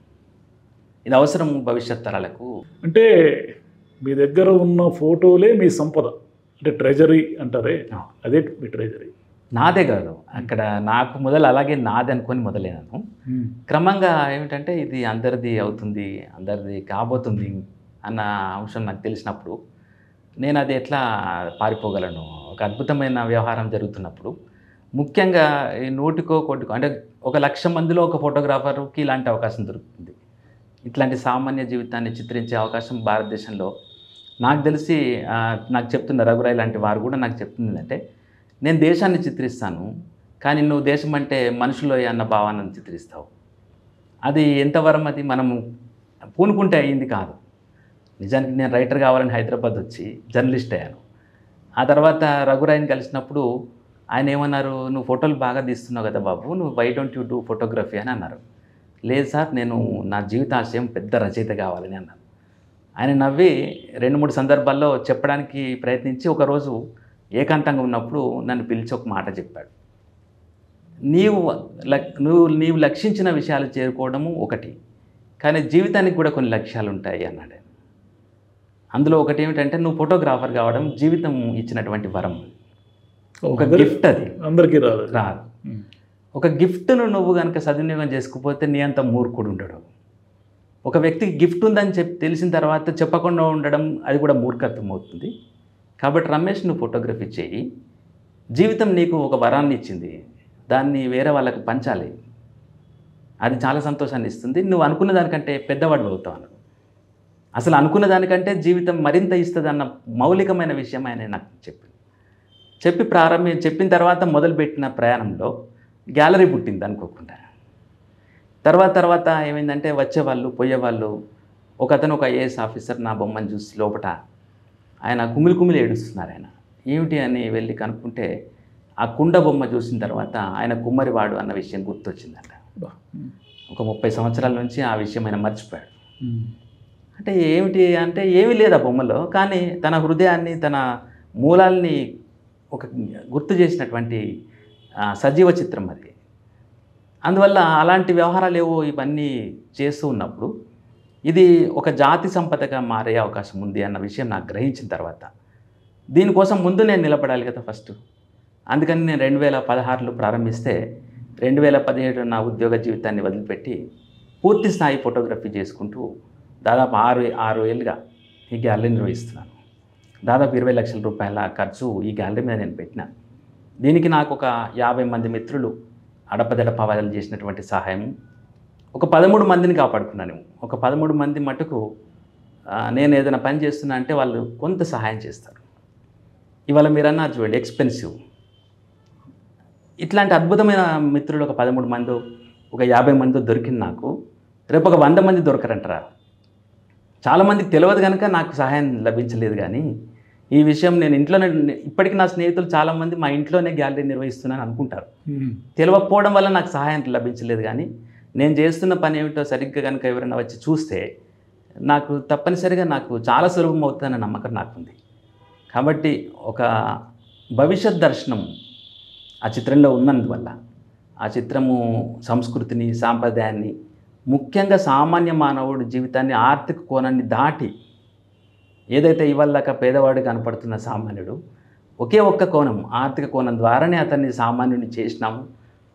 [SPEAKER 2] ఇది అవసరం భవిష్యత్ తరాలకు
[SPEAKER 1] అంటే మీ దగ్గర ఉన్న ఫోటోలే మీ సంపద అంటే ట్రెజరీ అంటారే
[SPEAKER 2] ఆ.
[SPEAKER 1] అదే మీ ట్రెజరీ
[SPEAKER 2] నాదే కాదు అక్కడ నాకు మొదలు అలాగే నాది అనుకొని మొదలైనాను క్రమంగా ఏమిటంటే ఇది అందరిది అవుతుంది అందరిది కాబోతుంది అన్న అంశం నాకు తెలిసినప్పుడు నేను అది ఎట్లా పారిపోగలను ఒక అద్భుతమైన వ్యవహారం జరుగుతున్నప్పుడు ముఖ్యంగా ఈ నూటికో కోటికో అంటే ఒక లక్ష మందిలో ఒక ఫోటోగ్రాఫర్కి ఇలాంటి అవకాశం దొరుకుతుంది ఇట్లాంటి సామాన్య జీవితాన్ని చిత్రించే అవకాశం భారతదేశంలో నాకు తెలిసి ఆ, నాకు చెప్తున్న రఘురాయ్ లాంటి వారు కూడా నాకు చెప్తుంది అంటే నేను దేశాన్ని చిత్రిస్తాను కానీ నువ్వు దేశం అంటే మనుషులు అన్న భావాన్ని చిత్రిస్తావు అది ఎంతవరం అది మనము పూనుకుంటే అయ్యింది కాదు నిజానికి నేను రైటర్ కావాలని హైదరాబాద్ వచ్చి జర్నలిస్ట్ అయ్యాను ఆ తర్వాత రఘురాయ్ని కలిసినప్పుడు ఆయన ఏమన్నారు నువ్వు ఫోటోలు బాగా తీస్తున్నావు కదా బాబు నువ్వు why don't you do photography అని అన్నారు లేదు సార్ నేను నా జీవితాశయం పెద్ద రచయిత కావాలని అన్నాను ఆయన నవ్వి రెండు మూడు సందర్భాల్లో చెప్పడానికి ప్రయత్నించి ఒకరోజు ఏకాంతంగా ఉన్నప్పుడు నన్ను పిలిచి ఒక మాట చెప్పాడు నీవు లక్- నువ్వు నీవు లక్షించిన విషయాలు చేరుకోవడము ఒకటి కానీ జీవితానికి కూడా కొన్ని లక్ష్యాలు ఉంటాయి అన్నాడు ఆయన. అందులో ఒకటి ఏమిటంటే నువ్వు ఫోటోగ్రాఫర్ కావడం జీవితం ఇచ్చినటువంటి వరం ఒక
[SPEAKER 1] అందరి-
[SPEAKER 2] గిఫ్ట్ అది
[SPEAKER 1] అందరికీ రాదు అది.
[SPEAKER 2] రాదు
[SPEAKER 1] ఉమ్.
[SPEAKER 2] ఒక గిఫ్ట్ను నువ్వు కనుక సద్వినియోగం చేసుకుపోతే నీ అంత మూర్ఖుడు ఉండడు ఒక వ్యక్తికి గిఫ్ట్ ఉందని చెప్పి తెలిసిన తర్వాత చెప్పకుండా ఉండడం అది కూడా మూర్ఖత్వం అవుతుంది కాబట్టి రమేష్ నువ్వు ఫోటోగ్రఫీ చేయి జీవితం నీకు ఒక వరాన్ని ఇచ్చింది దాన్ని వేరే వాళ్ళకి పంచాలి అది చాలా సంతోషాన్ని ఇస్తుంది నువ్వు అనుకున్న దానికంటే పెద్దవాడు అవుతావు అన్నాడు. అసలు అనుకున్న దానికంటే జీవితం మరింత ఇస్తుంది అన్న మౌలికమైన విషయం ఆయన నాకు చెప్పింది చెప్పి ప్రారంభి చెప్పిన తర్వాత మొదలుపెట్టిన ప్రయాణంలో గ్యాలరీ పుట్టింది అనుకోకుండా తర్వాత తర్వాత ఏమైందంటే వచ్చేవాళ్ళు పోయేవాళ్ళు ఒక అతను ఒక ఐఏఎస్ ఆఫీసర్ నా బొమ్మను చూసి లోపట ఆయన కుమిలి కుమిలి ఏడుస్తున్నారు ఆయన ఏమిటి అని వెళ్ళి కనుక్కుంటే ఆ కుండ బొమ్మ చూసిన తర్వాత ఆయన కుమ్మరివాడు అన్న విషయం గుర్తొచ్చిందంట
[SPEAKER 1] బా. ఉమ్.
[SPEAKER 2] ఒక ముప్పై సంవత్సరాల నుంచి ఆ విషయం ఆయన మర్చిపోయాడు
[SPEAKER 1] ఉమ్.
[SPEAKER 2] అంటే ఏమిటి అంటే ఏమీ లేదు ఆ బొమ్మలో కానీ తన హృదయాన్ని తన మూలాల్ని ఒక గుర్తు చేసినటువంటి ఆ, సజీవ చిత్రం అది అందువల్ల అలాంటి వ్యవహారాలు ఏవో ఇవన్నీ చేస్తూ ఉన్నప్పుడు ఇది ఒక జాతి సంపదగా మారే అవకాశం ఉంది అన్న విషయం నాకు గ్రహించిన తర్వాత దీనికోసం ముందు నేను నిలబడాలి కదా ఫస్ట్ అందుకని నేను రెండు వేల పదహారులో ప్రారంభిస్తే రెండు వేల పదిహేడు నా ఉద్యోగ జీవితాన్ని వదిలిపెట్టి పూర్తి స్థాయి ఫోటోగ్రఫీ చేసుకుంటూ దాదాపు ఆరు ఆరు ఏళ్ళుగా ఈ గ్యాలరీ నిర్వహిస్తున్నాను దాదాపు ఇరవై లక్షల రూపాయల ఖర్చు ఈ గ్యాలరీ మీద నేను పెట్టిన దీనికి నాకు ఒక యాభై మంది మిత్రులు అడపదడపవాదాలు చేసినటువంటి సహాయం ఒక పదమూడు మందిని కాపాడుకున్నాను ఒక పదమూడు మంది మటుకు ఆ, నేను ఏదైనా పని చేస్తున్నా అంటే వాళ్ళు కొంత సహాయం చేస్తారు ఇవాళ మీరు అన్నారు చూడండి ఎక్స్పెన్సివ్ ఇట్లాంటి అద్భుతమైన మిత్రులు ఒక పదమూడు మంది ఒక యాభై మంది దొరికింది నాకు రేపు ఒక వంద మంది దొరకరంటారా చాలామందికి తెలియదు కనుక నాకు సహాయం లభించలేదు కానీ ఈ విషయం నేను ఇంట్లోనే ఇప్పటికీ నా స్నేహితులు చాలామంది మా ఇంట్లోనే గ్యాలరీ నిర్వహిస్తున్నాను అనుకుంటారు
[SPEAKER 1] ఉమ్.
[SPEAKER 2] తెలియకపోవడం వల్ల నాకు సహాయం లభించలేదు కానీ నేను చేస్తున్న పని ఏమిటో సరిగ్గా కనుక ఎవరైనా వచ్చి చూస్తే నాకు తప్పనిసరిగా నాకు చాలా సులభం అవుతుందన్న నమ్మకం నాకుంది కాబట్టి ఒక భవిష్యత్ దర్శనం ఆ చిత్రంలో ఉన్నందువల్ల ఆ చిత్రము సంస్కృతిని సాంప్రదాయాన్ని ముఖ్యంగా సామాన్య మానవుడి జీవితాన్ని ఆర్థిక కోణాన్ని దాటి ఏదైతే ఇవాళ దాకా పేదవాడు కనపడుతున్న సామాన్యుడు ఒకే ఒక్క కోణం ఆర్థిక కోణం ద్వారానే అతన్ని సామాన్యుని చేసినాము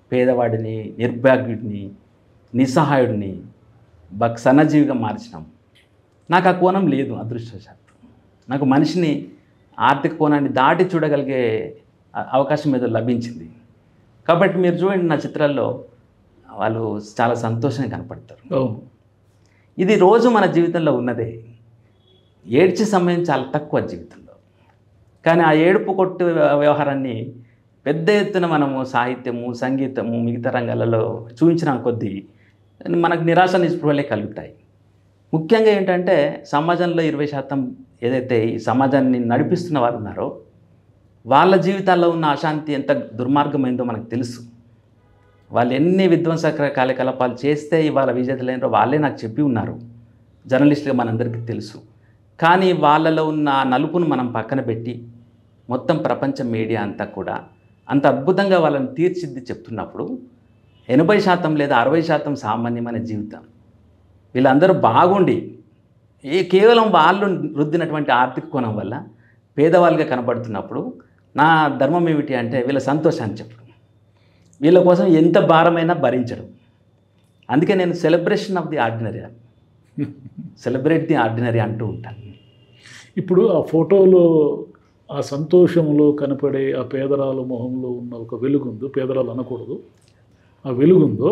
[SPEAKER 2] పేదవాడిని నిర్భాగ్యుడిని నిస్సహాయుడిని బక్ సన్నజీవిగా మార్చినాం నాకు ఆ కోణం లేదు అదృష్టవశాత్తు నాకు మనిషిని ఆర్థిక కోణాన్ని దాటి చూడగలిగే అ- అవకాశం ఏదో లభించింది కాబట్టి మీరు చూడండి నా చిత్రాల్లో వాళ్ళు చాలా సంతోషంగా కనపడతారు
[SPEAKER 1] అవును
[SPEAKER 2] ఇది రోజు మన జీవితంలో ఉన్నదే ఏడ్చే సమయం చాలా తక్కువ జీవితంలో కానీ ఆ ఏడుపు కొట్టు వ్యవహారాన్ని పెద్ద ఎత్తున మనము సాహిత్యము సంగీతము మిగతా రంగాలలో చూపించిన కొద్దీ మనకు నిరాశ నిస్పృహలే కలుగుతాయి ముఖ్యంగా ఏంటంటే సమాజంలో ఇరవై శాతం ఏదైతే ఈ సమాజాన్ని నడిపిస్తున్న వారు ఉన్నారో వాళ్ళ జీవితాల్లో ఉన్న అశాంతి ఎంత దుర్మార్గమైందో మనకు తెలుసు వాళ్ళు ఎన్ని విధ్వంసకర కార్యకలాపాలు చేస్తే ఇవాళ విజేతలైనరో వాళ్ళే నాకు చెప్పి ఉన్నారు జర్నలిస్టుగా మనందరికీ తెలుసు కానీ వాళ్ళలో ఉన్న ఆ నలుపును మనం పక్కన పెట్టి మొత్తం ప్రపంచ మీడియా అంతా కూడా అంత అద్భుతంగా వాళ్ళని తీర్చిద్ది చెప్తున్నప్పుడు ఎనభై శాతం లేదా అరవై శాతం సామాన్యమైన జీవితం వీళ్ళందరూ బాగుండి ఏ కేవలం వాళ్ళు రుద్దినటువంటి ఆర్థిక కోణం వల్ల పేదవాళ్ళుగా కనబడుతున్నప్పుడు నా ధర్మం ఏమిటి అంటే వీళ్ళ సంతోషాన్ని చెప్పడం వీళ్ళ కోసం ఎంత భారమైనా భరించడం అందుకే నేను celebration of the ordinary celebrate the ordinary అంటూ ఉంటాను
[SPEAKER 1] ఇప్పుడు ఆ ఫోటోలో ఆ సంతోషంలో కనపడే ఆ పేదరాల మొహంలో ఉన్న ఒక వెలుగుందో పేదరాలు అనకూడదు ఆ వెలుగుందో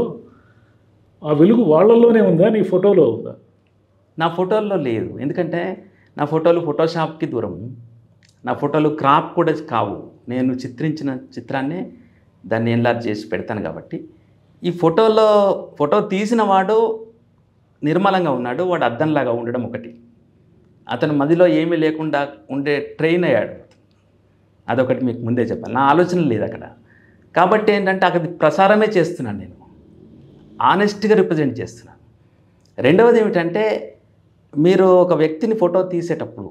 [SPEAKER 1] ఆ వెలుగు వాళ్ళల్లోనే ఉందా నీ ఫోటోలో ఉందా
[SPEAKER 2] నా ఫోటోల్లో లేదు ఎందుకంటే నా ఫోటోలు ఫోటోషాప్కి దూరం నా ఫోటోలు క్రాప్ కూడా కావు నేను చిత్రించిన చిత్రాన్నే దాన్ని ఎన్లార్జ్ చేసి పెడతాను కాబట్టి ఈ ఫోటోలో ఫోటో తీసిన వాడు నిర్మలంగా ఉన్నాడు వాడు అద్దంలాగా ఉండడం ఒకటి అతను మదిలో ఏమీ లేకుండా ఉండే ట్రైన్ అయ్యాడు అదొకటి మీకు ముందే చెప్పాలి నా ఆలోచన లేదు అక్కడ కాబట్టి ఏంటంటే అక్కడ ప్రసారమే చేస్తున్నాను నేను ఆనెస్ట్గా రిప్రజెంట్ చేస్తున్నాను రెండవది ఏమిటంటే మీరు ఒక వ్యక్తిని ఫోటో తీసేటప్పుడు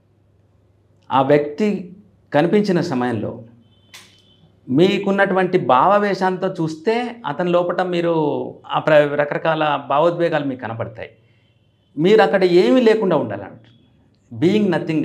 [SPEAKER 2] ఆ వ్యక్తి కనిపించిన సమయంలో మీకున్నటువంటి భావావేశాంతో చూస్తే అతని లోపల మీరు ఆ ప్ర రకరకాల భావోద్వేగాలు మీకు కనపడతాయి మీరు అక్కడ ఏమీ లేకుండా ఉండాలంట బీయింగ్ నథింగ్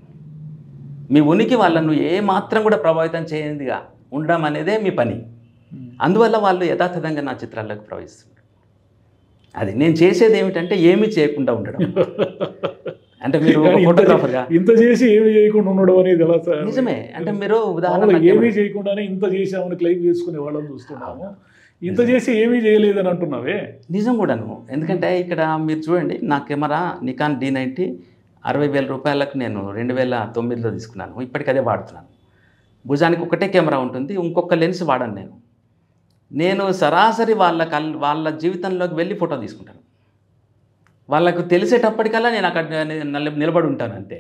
[SPEAKER 2] మీ ఉనికి వాళ్ళను ఏ మాత్రం కూడా ప్రభావితం చేయనిదిగా ఉండడం అనేదే మీ పని అందువల్ల వాళ్ళు యథాతథంగా నా చిత్రాల్లోకి ప్రవహిస్తున్నారు అది నేను చేసేది ఏమిటంటే ఏమీ చేయకుండా ఉండడం అంటే మీరు ఒక
[SPEAKER 1] కానీ ఇంత
[SPEAKER 2] ఫోటోగ్రాఫర్గా
[SPEAKER 1] ఇంత చేసి ఏమీ చేయకుండా ఉండడం అనేది ఎలా సార్?
[SPEAKER 2] నిజమే అంటే మీరు
[SPEAKER 1] మామూలుగా
[SPEAKER 2] ఉదాహరణ
[SPEAKER 1] ఏమీ చేయకుండానే ఇంత చేసామని క్లెయిమ్ చేసుకునే వాళ్ళని చూస్తున్నాము ఇంత చేసి ఏమీ చేయలేదని అంటున్నావే
[SPEAKER 2] నిజం కూడాను ఎందుకంటే ఇక్కడ మీరు చూడండి నా కెమెరా నికాన్ డి నైంటీ అరవై వేల రూపాయలకు నేను రెండు వేల తొమ్మిదిలో తీసుకున్నాను ఇప్పటికి అదే వాడుతున్నాను భుజానికి ఒకటే కెమెరా ఉంటుంది ఇంకొక లెన్స్ వాడను నేను నేను సరాసరి వాళ్ళ కల్ వాళ్ళ జీవితంలోకి వెళ్ళి ఫోటో తీసుకుంటాను వాళ్ళకు తెలిసేటప్పటికల్లా నేను అక్కడ ని- నిల- నిలబడి ఉంటాను అంతే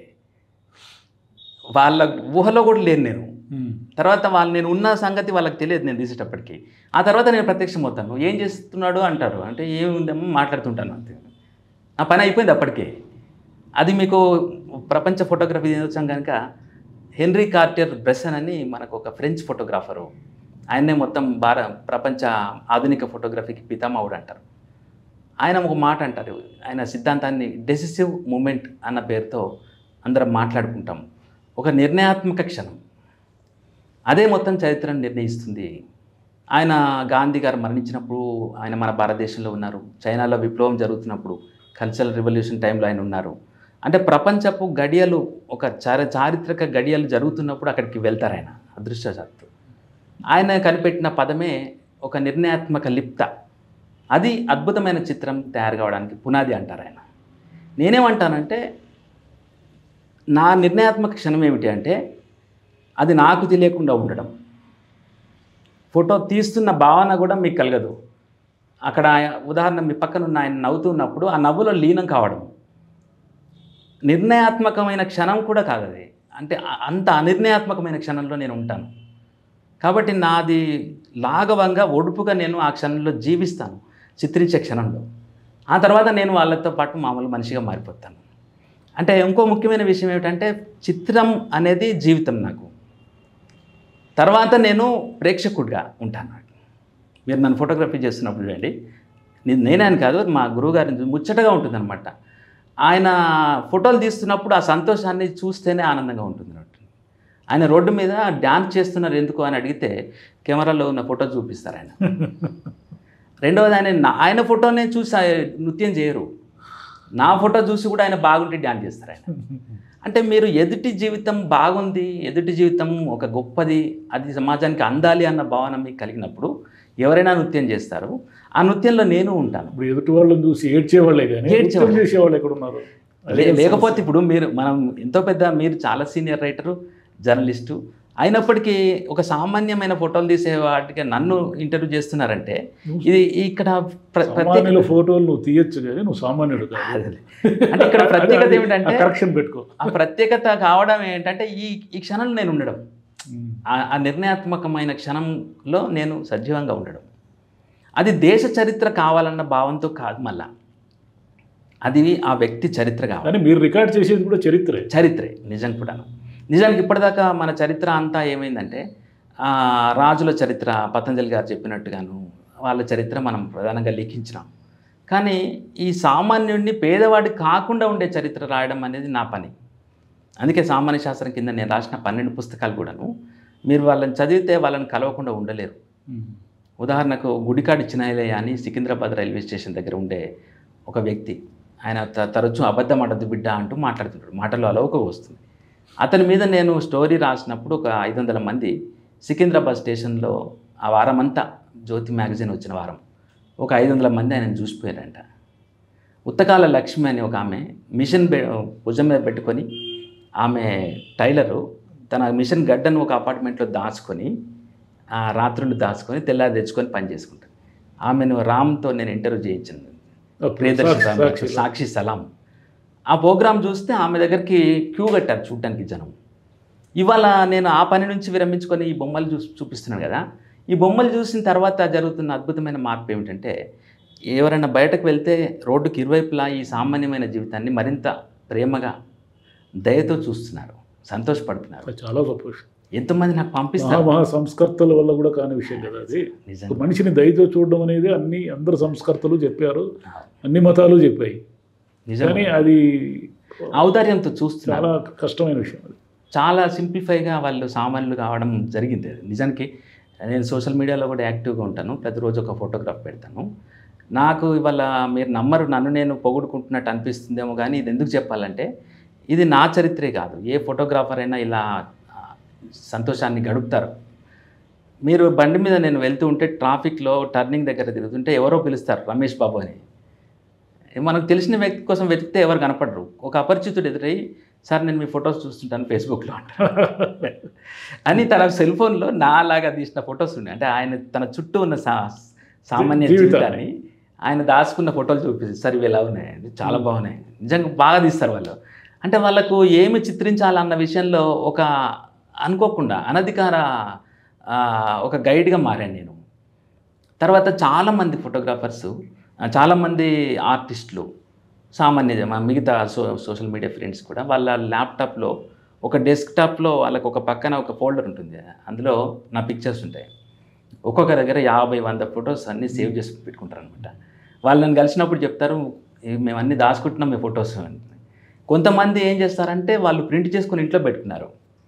[SPEAKER 2] వాళ్ళ ఊహలో కూడా లేను నేను తర్వాత వాళ్ళు నేను ఉన్న సంగతి వాళ్ళకి తెలియదు నేను తీసేటప్పటికి ఆ తర్వాత నేను ప్రత్యక్షం అవుతాను ఏం చేస్తున్నాడు అంటారు అంటే ఏముందేమో మాట్లాడుతుంటాను అంతే నా పని అయిపోయింది అప్పటికే అది మీకు ప్రపంచ ఫోటోగ్రఫీ దినోత్సవం కనుక హెన్రీ కార్టియర్ బ్రెసన్ అని మనకు ఒక ఫ్రెంచ్ ఫోటోగ్రాఫరు ఆయన్నే మొత్తం భార ప్రపంచ ఆధునిక ఫోటోగ్రఫీకి పితామహుడు అంటారు ఆయన ఒక మాట అంటారు ఆయన సిద్ధాంతాన్ని డెసిసివ్ మూమెంట్ అన్న పేరుతో అందరం మాట్లాడుకుంటాం ఒక నిర్ణయాత్మక క్షణం అదే మొత్తం చరిత్రను నిర్ణయిస్తుంది ఆయన గాంధీ గారు మరణించినప్పుడు ఆయన మన భారతదేశంలో ఉన్నారు చైనాలో విప్లవం జరుగుతున్నప్పుడు కల్చరల్ రివల్యూషన్ టైంలో ఆయన ఉన్నారు అంటే ప్రపంచపు గడియలు ఒక చార చారిత్రక గడియలు జరుగుతున్నప్పుడు అక్కడికి వెళ్తారు ఆయన అదృష్టశాత్తు ఆయన కనిపెట్టిన పదమే ఒక నిర్ణయాత్మక లిప్త అది అద్భుతమైన చిత్రం తయారు కావడానికి పునాది అంటారు ఆయన నేనేమంటానంటే నా నిర్ణయాత్మక క్షణం ఏమిటి అంటే అది నాకు తెలియకుండా ఉండడం ఫోటో తీస్తున్న భావన కూడా మీకు కలగదు అక్కడ ఆయన- ఉదాహరణ మీ పక్కన ఉన్న ఆయన నవ్వుతున్నప్పుడు ఆ నవ్వులో లీనం కావడం నిర్ణయాత్మకమైన క్షణం కూడా కాదు అది అంటే అ- అంత అనిర్ణయాత్మకమైన క్షణంలో నేను ఉంటాను కాబట్టి నాది లాఘవంగా ఒడుపుగా నేను ఆ క్షణంలో జీవిస్తాను చిత్రించే క్షణంలో ఆ తర్వాత నేను వాళ్ళతో పాటు మామూలు మనిషిగా మారిపోతాను అంటే ఇంకో ముఖ్యమైన విషయం ఏమిటంటే చిత్రం అనేది జీవితం నాకు తర్వాత నేను ప్రేక్షకుడిగా ఉంటాను మీరు నన్ను ఫోటోగ్రఫీ చేస్తున్నప్పుడు చూడండి నే- నేనే అని కాదు మా గురువుగారిని ముచ్చటగా ఉంటుందన్నమాట ఆయన ఫోటోలు తీస్తున్నప్పుడు ఆ సంతోషాన్ని చూస్తేనే ఆనందంగా ఉంటుంది అన్నట్టు ఆయన రోడ్డు మీద డ్యాన్స్ చేస్తున్నారు ఎందుకు అని అడిగితే కెమెరాలో ఉన్న ఫోటో చూపిస్తారు ఆయన రెండవది ఆయన నా- ఆయన ఫోటోనే చూసి ఆయన నృత్యం చేయరు నా ఫోటో చూసి కూడా ఆయన బాగుంటే డ్యాన్స్ చేస్తారు ఆయన అంటే మీరు ఎదుటి జీవితం బాగుంది ఎదుటి జీవితం ఒక గొప్పది అది సమాజానికి అందాలి అన్న భావన మీకు కలిగినప్పుడు ఎవరైనా నృత్యం చేస్తారు ఆ నృత్యంలో నేను ఉంటాను
[SPEAKER 1] ఇప్పుడు ఎదుటి వాళ్ళని చూసి ఏడ్చేవాళ్ళే కానీ
[SPEAKER 2] ఏడ్చేవాళ్ళు.
[SPEAKER 1] నృత్యం చేసేవాళ్ళు ఎక్కడ ఉన్నారు
[SPEAKER 2] లే- లేకపోతే ఇప్పుడు మీరు మనం ఎంతో పెద్ద మీరు చాలా సీనియర్ రైటరు జర్నలిస్టు అయినప్పటికీ ఒక సామాన్యమైన ఫోటోలు తీసే వాటికి నన్ను ఇంటర్వ్యూ చేస్తున్నారంటే ఇది ఇక్కడ ప్ర- ప్రత్యేక
[SPEAKER 1] సామాన్యుల ఫోటోలు నువ్వు తీయొచ్చు కానీ నువ్వు సామాన్యుడు కాదు
[SPEAKER 2] అదే. అంటే ఇక్కడ ప్రత్యేకత ఏమిటంటే
[SPEAKER 1] కరెక్షన్ పెట్టుకో
[SPEAKER 2] ఆ ప్రత్యేకత కావడం ఏంటంటే ఈ ఈ క్షణంలో నేను ఉండడం ఆ- ఆ నిర్ణయాత్మకమైన క్షణంలో నేను సజీవంగా ఉండడం అది దేశ చరిత్ర కావాలన్న భావంతో కాదు మళ్ళా అది ఆ వ్యక్తి చరిత్ర కావాలి
[SPEAKER 1] కానీ మీరు రికార్డ్ చేసేది కూడా చరిత్రే
[SPEAKER 2] చరిత్రే నిజం కూడాను నిజానికి ఇప్పటిదాకా మన చరిత్ర అంతా ఏమైందంటే ఆ, రాజుల చరిత్ర పతంజలి గారు చెప్పినట్టుగాను వాళ్ళ చరిత్ర మనం ప్రధానంగా లిఖించినాం కానీ ఈ సామాన్యుడిని పేదవాడి కాకుండా ఉండే చరిత్ర రాయడం అనేది నా పని అందుకే సామాన్య శాస్త్రం కింద నేను రాసిన పన్నెండు పుస్తకాలు కూడాను మీరు వాళ్ళని చదివితే వాళ్ళని కలవకుండా ఉండలేరు ఉదాహరణకు గుడికాడి చినాయలయ్య అని సికింద్రాబాద్ రైల్వే స్టేషన్ దగ్గర ఉండే ఒక వ్యక్తి ఆయన త- తరచూ అబద్ధం ఆడద్దు బిడ్డ అంటూ మాట్లాడుతుంటాడు మాటలు అలవక వస్తుంది అతని మీద నేను స్టోరీ రాసినప్పుడు ఒక ఐదు వందల మంది సికింద్రాబాద్ స్టేషన్లో ఆ వారం అంతా జ్యోతి మ్యాగజైన్ వచ్చిన వారం ఒక ఐదు వందల మంది ఆయన చూసిపోయారంట ఉత్తకాల లక్ష్మి అని ఒక ఆమె మిషన్ బె భుజం మీద పెట్టుకొని ఆమె టైలరు తన మిషన్ గడ్డను ఒక అపార్ట్మెంట్లో దాచుకొని ఆ రాత్రులు దాచుకొని తెల్లారి తెచ్చుకొని పని చేసుకుంటాను ఆమెను రామ్తో నేను ఇంటర్వ్యూ చేయించాను ప్రియదర్శి రామ్ గారితో, సాక్షి సలాం ఆ ప్రోగ్రామ్ చూస్తే ఆమె దగ్గరికి క్యూ కట్టారు చూడడానికి జనం ఇవాళ నేను ఆ పని నుంచి విరమించుకొని ఈ బొమ్మలు చూ చూపిస్తున్నాను కదా ఈ బొమ్మలు చూసిన తర్వాత జరుగుతున్న అద్భుతమైన మార్పు ఏమిటంటే ఎవరైనా బయటకు వెళ్తే రోడ్డుకి ఇరువైపులా ఈ సామాన్యమైన జీవితాన్ని మరింత ప్రేమగా దయతో చూస్తున్నారు సంతోషపడుతున్నారు
[SPEAKER 1] అది చాలా గొప్ప విషయం
[SPEAKER 2] ఎంతోమంది నాకు
[SPEAKER 1] మహా
[SPEAKER 2] పంపిస్తారు
[SPEAKER 1] మహా సంస్కర్తల వల్ల కూడా కాని విషయం కదా అది
[SPEAKER 2] నిజంగా
[SPEAKER 1] ఒక మనిషిని దయతో చూడడం అనేది అన్ని అందరు సంస్కర్తలు చెప్పారు అన్ని మతాలు చెప్పాయి
[SPEAKER 2] నిజంగా
[SPEAKER 1] కానీ అది
[SPEAKER 2] ఔదార్యంతో చూస్తున్నారు
[SPEAKER 1] చాలా కష్టమైన విషయం అది
[SPEAKER 2] చాలా సింప్లిఫైగా వాళ్ళు సామాన్యులు కావడం జరిగింది అది. నిజానికి నేను సోషల్ మీడియాలో కూడా యాక్టివ్గా ఉంటాను ప్రతిరోజు ఒక ఫోటోగ్రాఫ్ పెడతాను నాకు ఇవాళ మీరు నమ్మరు నన్ను నేను పొగుడుకుంటున్నట్టు అనిపిస్తుందేమో కానీ ఇది ఎందుకు చెప్పాలంటే ఇది నా చరిత్రే కాదు ఏ ఫోటోగ్రాఫర్ అయినా ఇలా ఆ, సంతోషాన్ని గడుపుతారు మీరు బండి మీద నేను వెళ్తూ ఉంటే ట్రాఫిక్లో టర్నింగ్ దగ్గర తిరుగుతుంటే ఎవరో పిలుస్తారు రమేష్ బాబు అని మనకు తెలిసిన వ్యక్తి కోసం వెతికితే ఎవరు కనపడరు ఒక అపరిచితుడు ఎదురై సార్ నేను మీ ఫొటోస్ చూస్తుంటాను ఫేస్బుక్లో అంటారు అని తన సెల్ ఫోన్లో నాలాగా తీసిన ఫొటోస్ ఉన్నాయి అంటే ఆయన తన చుట్టూ ఉన్న సా సామాన్య
[SPEAKER 1] జీవితాన్ని.
[SPEAKER 2] జీవితాన్ని ఆయన దాచుకున్న ఫోటోలు చూపిస్తారు సార్ ఇవి ఎలా ఉన్నాయండి చాలా బాగున్నాయి నిజంగా బాగా తీస్తారు వాళ్ళు అంటే వాళ్ళకు ఏమి చిత్రించాలన్న విషయంలో ఒక అనుకోకుండా అనధికార ఆ, ఒక గైడ్గా మారాను నేను తర్వాత చాలామంది ఫోటోగ్రాఫర్స్ చాలామంది ఆర్టిస్టులు సామాన్య మా మిగతా సో సోషల్ మీడియా ఫ్రెండ్స్ కూడా వాళ్ళ ల్యాప్టాప్లో ఒక డెస్క్టాప్లో వాళ్ళకి ఒక పక్కన ఒక ఫోల్డర్ ఉంటుంది అందులో నా పిక్చర్స్ ఉంటాయి ఒక్కొక్క దగ్గర యాభై వంద ఫొటోస్ అన్నీ సేవ్ చేసి పెట్టుకుంటారు అనమాట వాళ్ళని కలిసినప్పుడు చెప్తారు "ఇవి మేము అన్నీ దాచుకుంటున్నాం మీ ఫొటోస్ అని కొంతమంది ఏం చేస్తారంటే వాళ్ళు ప్రింట్ చేసుకుని ఇంట్లో పెట్టుకున్నారు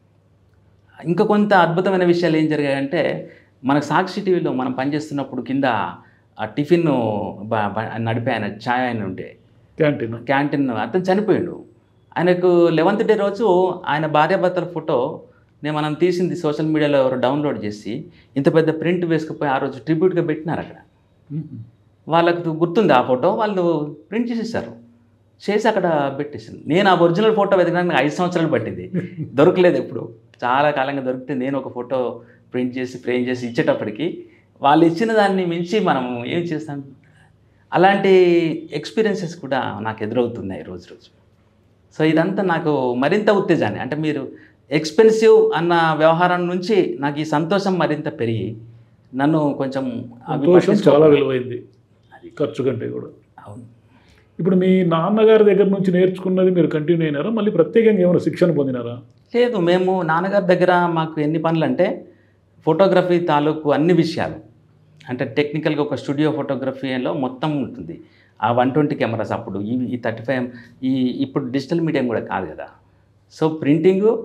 [SPEAKER 2] ఇంకా కొంత అద్భుతమైన విషయాలు ఏం జరిగాయంటే మనకు సాక్షి టీవీలో మనం పనిచేస్తున్నప్పుడు కింద ఆ టిఫిన్ బ- బ- నడిపే ఆయన ఛాయ్ ఆయన ఉంటే
[SPEAKER 1] క్యాంటీన్
[SPEAKER 2] క్యాంటీన్ అతను చనిపోయాడు ఆయనకు లెవెంత్ డే రోజు ఆయన భార్యాభర్తల ఫోటో నేను మనం తీసింది సోషల్ మీడియాలో ఎవరు డౌన్లోడ్ చేసి ఇంత పెద్ద ప్రింట్ వేసుకుపోయి ఆ రోజు ట్రిబ్యూట్గా పెట్టినారు అక్కడ వాళ్ళకు గుర్తుంది ఆ ఫోటో వాళ్ళు ప్రింట్ చేసేసారు చేసి అక్కడ పెట్టేసాను నేను ఆ ఒరిజినల్ ఫోటో వెతకడానికి నాకు ఐదు సంవత్సరాలు పట్టింది దొరకలేదు ఎప్పుడు చాలా కాలంగా దొరికితే నేను ఒక ఫోటో ప్రింట్ చేసి ఫ్రేమ్ చేసి ఇచ్చేటప్పటికి వాళ్ళు ఇచ్చిన దాన్ని మించి మనం ఏం చేస్తాం అలాంటి ఎక్స్పీరియన్సెస్ కూడా నాకు ఎదురవుతున్నాయి రోజు రోజు సో ఇదంతా నాకు మరింత ఉత్తేజాన్ని అంటే మీరు ఎక్స్పెన్సివ్ అన్న వ్యవహారం నుంచి నాకు ఈ సంతోషం మరింత పెరిగి నన్ను కొంచెం అవి
[SPEAKER 1] సంతోషం చాలా
[SPEAKER 2] పట్టించుకోకుండా-
[SPEAKER 1] విలువైంది ఖర్చు కంటే కూడా
[SPEAKER 2] అవును
[SPEAKER 1] ఇప్పుడు మీ నాన్నగారి దగ్గర నుంచి నేర్చుకున్నది మీరు కంటిన్యూ అయినారా మళ్ళీ ప్రత్యేకంగా ఏమైనా శిక్షణ పొందినారా
[SPEAKER 2] లేదు మేము నాన్నగారి దగ్గర మాకు ఎన్ని పనులు అంటే ఫోటోగ్రఫీ తాలూకు అన్ని విషయాలు అంటే టెక్నికల్గా ఒక స్టూడియో ఫోటోగ్రఫీలో మొత్తం ఉంటుంది ఆ వన్ ట్వంటీ కెమెరాస్ అప్పుడు ఈ ఈ థర్టీ ఫైవ్ ఈ ఇప్పుడు డిజిటల్ మీడియం కూడా కాదు కదా so printing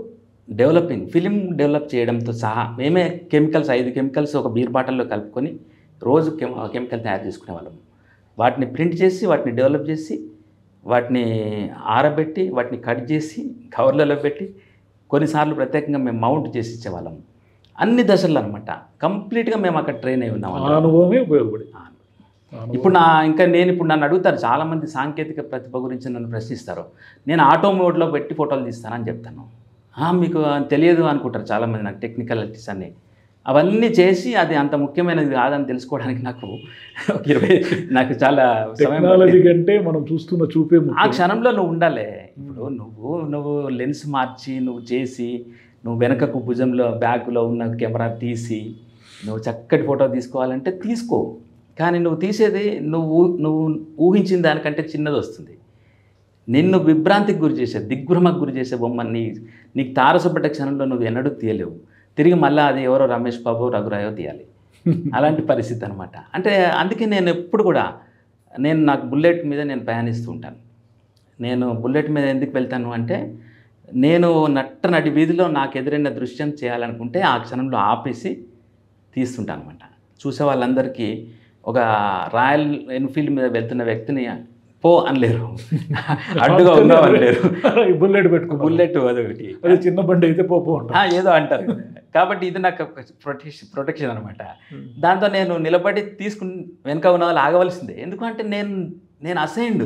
[SPEAKER 2] developing film develop చేయడంతో సహా మేమే కెమికల్స్ ఐదు కెమికల్స్ ఒక బీర్ బాటిల్లో కలుపుకొని రోజు కెమ్ కెమికల్ తయారు చేసుకునే వాళ్ళం వాటిని ప్రింట్ చేసి వాటిని డెవలప్ చేసి వాటిని ఆరబెట్టి వాటిని కట్ చేసి కవర్లలో పెట్టి కొన్నిసార్లు ప్రత్యేకంగా మేము మౌంట్ చేసి ఇచ్చేవాళ్ళం అన్ని దశల్లో అనమాట కంప్లీట్గా మేము అక్కడ ట్రైన్ అయి ఉన్నాం
[SPEAKER 1] ఆ అనుభవమే ఉపయోగపడి
[SPEAKER 2] ఇప్పుడు నా ఇంకా నేను ఇప్పుడు నన్ను అడుగుతారు చాలామంది సాంకేతిక ప్రతిభ గురించి నన్ను ప్రశ్నిస్తారు నేను ఆటో మోడ్లో పెట్టి ఫోటోలు తీస్తానని చెప్తాను "ఆ, మీకు తెలియదు అనుకుంటారు చాలామంది నాకు టెక్నికలిటీస్ అన్నీ అవన్నీ చేసి అది అంత ముఖ్యమైనది కాదని తెలుసుకోవడానికి నాకు ఒక ఇరవై నాకు చాలా సమయం
[SPEAKER 1] టెక్నాలజీ
[SPEAKER 2] పట్టింది.
[SPEAKER 1] కంటే మనం చూస్తున్న చూపే
[SPEAKER 2] ఆ
[SPEAKER 1] ముఖ్యం.
[SPEAKER 2] క్షణంలో నువ్వు ఉండాలి ఇప్పుడు నువ్వు నువ్వు లెన్స్ మార్చి నువ్వు చేసి నువ్వు వెనకకు భుజంలో బ్యాగ్లో ఉన్న కెమెరా తీసి నువ్వు చక్కటి ఫోటో తీసుకోవాలంటే తీసుకో కానీ నువ్వు తీసేది నువ్వు నువ్వు ఊహించిన దానికంటే చిన్నది వస్తుంది నిన్ను విభ్రాంతికి గురి చేసే దిగ్భ్రమకు గురి చేసే బొమ్మ నీ నీకు తారసపడ్డ క్షణంలో నువ్వు ఎన్నడూ తీయలేవు తిరిగి మళ్ళీ అది ఎవరో రమేష్ బాబు రఘురాయో తీయాలి అలాంటి పరిస్థితి అనమాట అంటే అందుకే నేను ఎప్పుడు కూడా నేను నాకు బుల్లెట్ మీద నేను ప్రయాణిస్తూ ఉంటాను నేను బుల్లెట్ మీద ఎందుకు వెళ్తాను అంటే నేను నట్ట నడి వీధిలో నాకు ఎదురైన దృశ్యం చేయాలనుకుంటే ఆ క్షణంలో ఆపేసి తీస్తుంటాను అనమాట చూసే వాళ్ళందరికీ ఒక రాయల్ ఎన్ఫీల్డ్ మీద వెళ్తున్న వ్యక్తిని పో అనలేరు అడ్డుగా ఉన్నావు అనలేరు
[SPEAKER 1] ఈ బుల్లెట్ పెట్టుకున్నా
[SPEAKER 2] బుల్లెట్ అదొకటి
[SPEAKER 1] అది చిన్న బండి అయితే పోపు
[SPEAKER 2] ఆ,
[SPEAKER 1] ఉంటాం
[SPEAKER 2] ఏదో అంటారు కాబట్టి ఇది నాకు ప్రొటెక్షన్ ప్రొటెక్షన్ అనమాట దాంతో నేను నిలబడి తీసుకుని వెనక ఉన్న వాళ్ళు ఆగవలసిందే ఎందుకంటే నేను నేను అసైన్డ్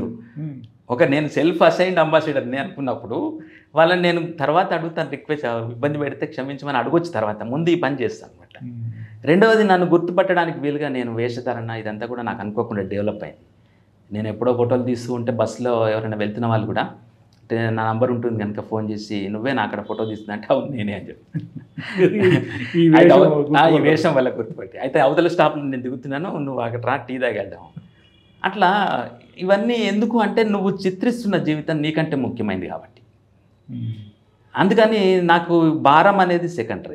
[SPEAKER 2] ఒక నేను సెల్ఫ్ అసైన్డ్ అంబాసిడర్ నేను అనుకున్నప్పుడు వాళ్ళని నేను తర్వాత అడుగుతాను రిక్వెస్ట్ ఇబ్బంది పెడితే క్షమించమని అడగొచ్చు తర్వాత ముందు ఈ పని చేస్తాను అనమాట రెండవది నన్ను గుర్తుపట్టడానికి వీలుగా నేను వేషధారణ ఇదంతా కూడా నాకు అనుకోకుండా డెవలప్ అయింది నేను ఎప్పుడో ఫోటోలు తీస్తూ ఉంటే బస్సులో ఎవరైనా వెళ్తున్న వాళ్ళు కూడా అంటే నా నంబర్ ఉంటుంది కనుక ఫోన్ చేసి నువ్వే నా అక్కడ ఫోటో తీస్తున్నా అంటే అవును నేనే అని చెప్పి
[SPEAKER 1] ఈ
[SPEAKER 2] అయితే
[SPEAKER 1] వేషం
[SPEAKER 2] అవ- ఆ, ఈ
[SPEAKER 1] గుర్తుపట్టాలి.
[SPEAKER 2] వేషం వల్ల గుర్తుపట్టి అయితే అవతల స్టాప్లో నేను దిగుతున్నాను నువ్వు అక్కడ రా టీ తాగెళ్దాం అట్లా ఇవన్నీ ఎందుకు అంటే నువ్వు చిత్రిస్తున్న జీవితం నీకంటే ముఖ్యమైనది కాబట్టి
[SPEAKER 1] ఉమ్.
[SPEAKER 2] అందుకని నాకు భారం అనేది సెకండరీ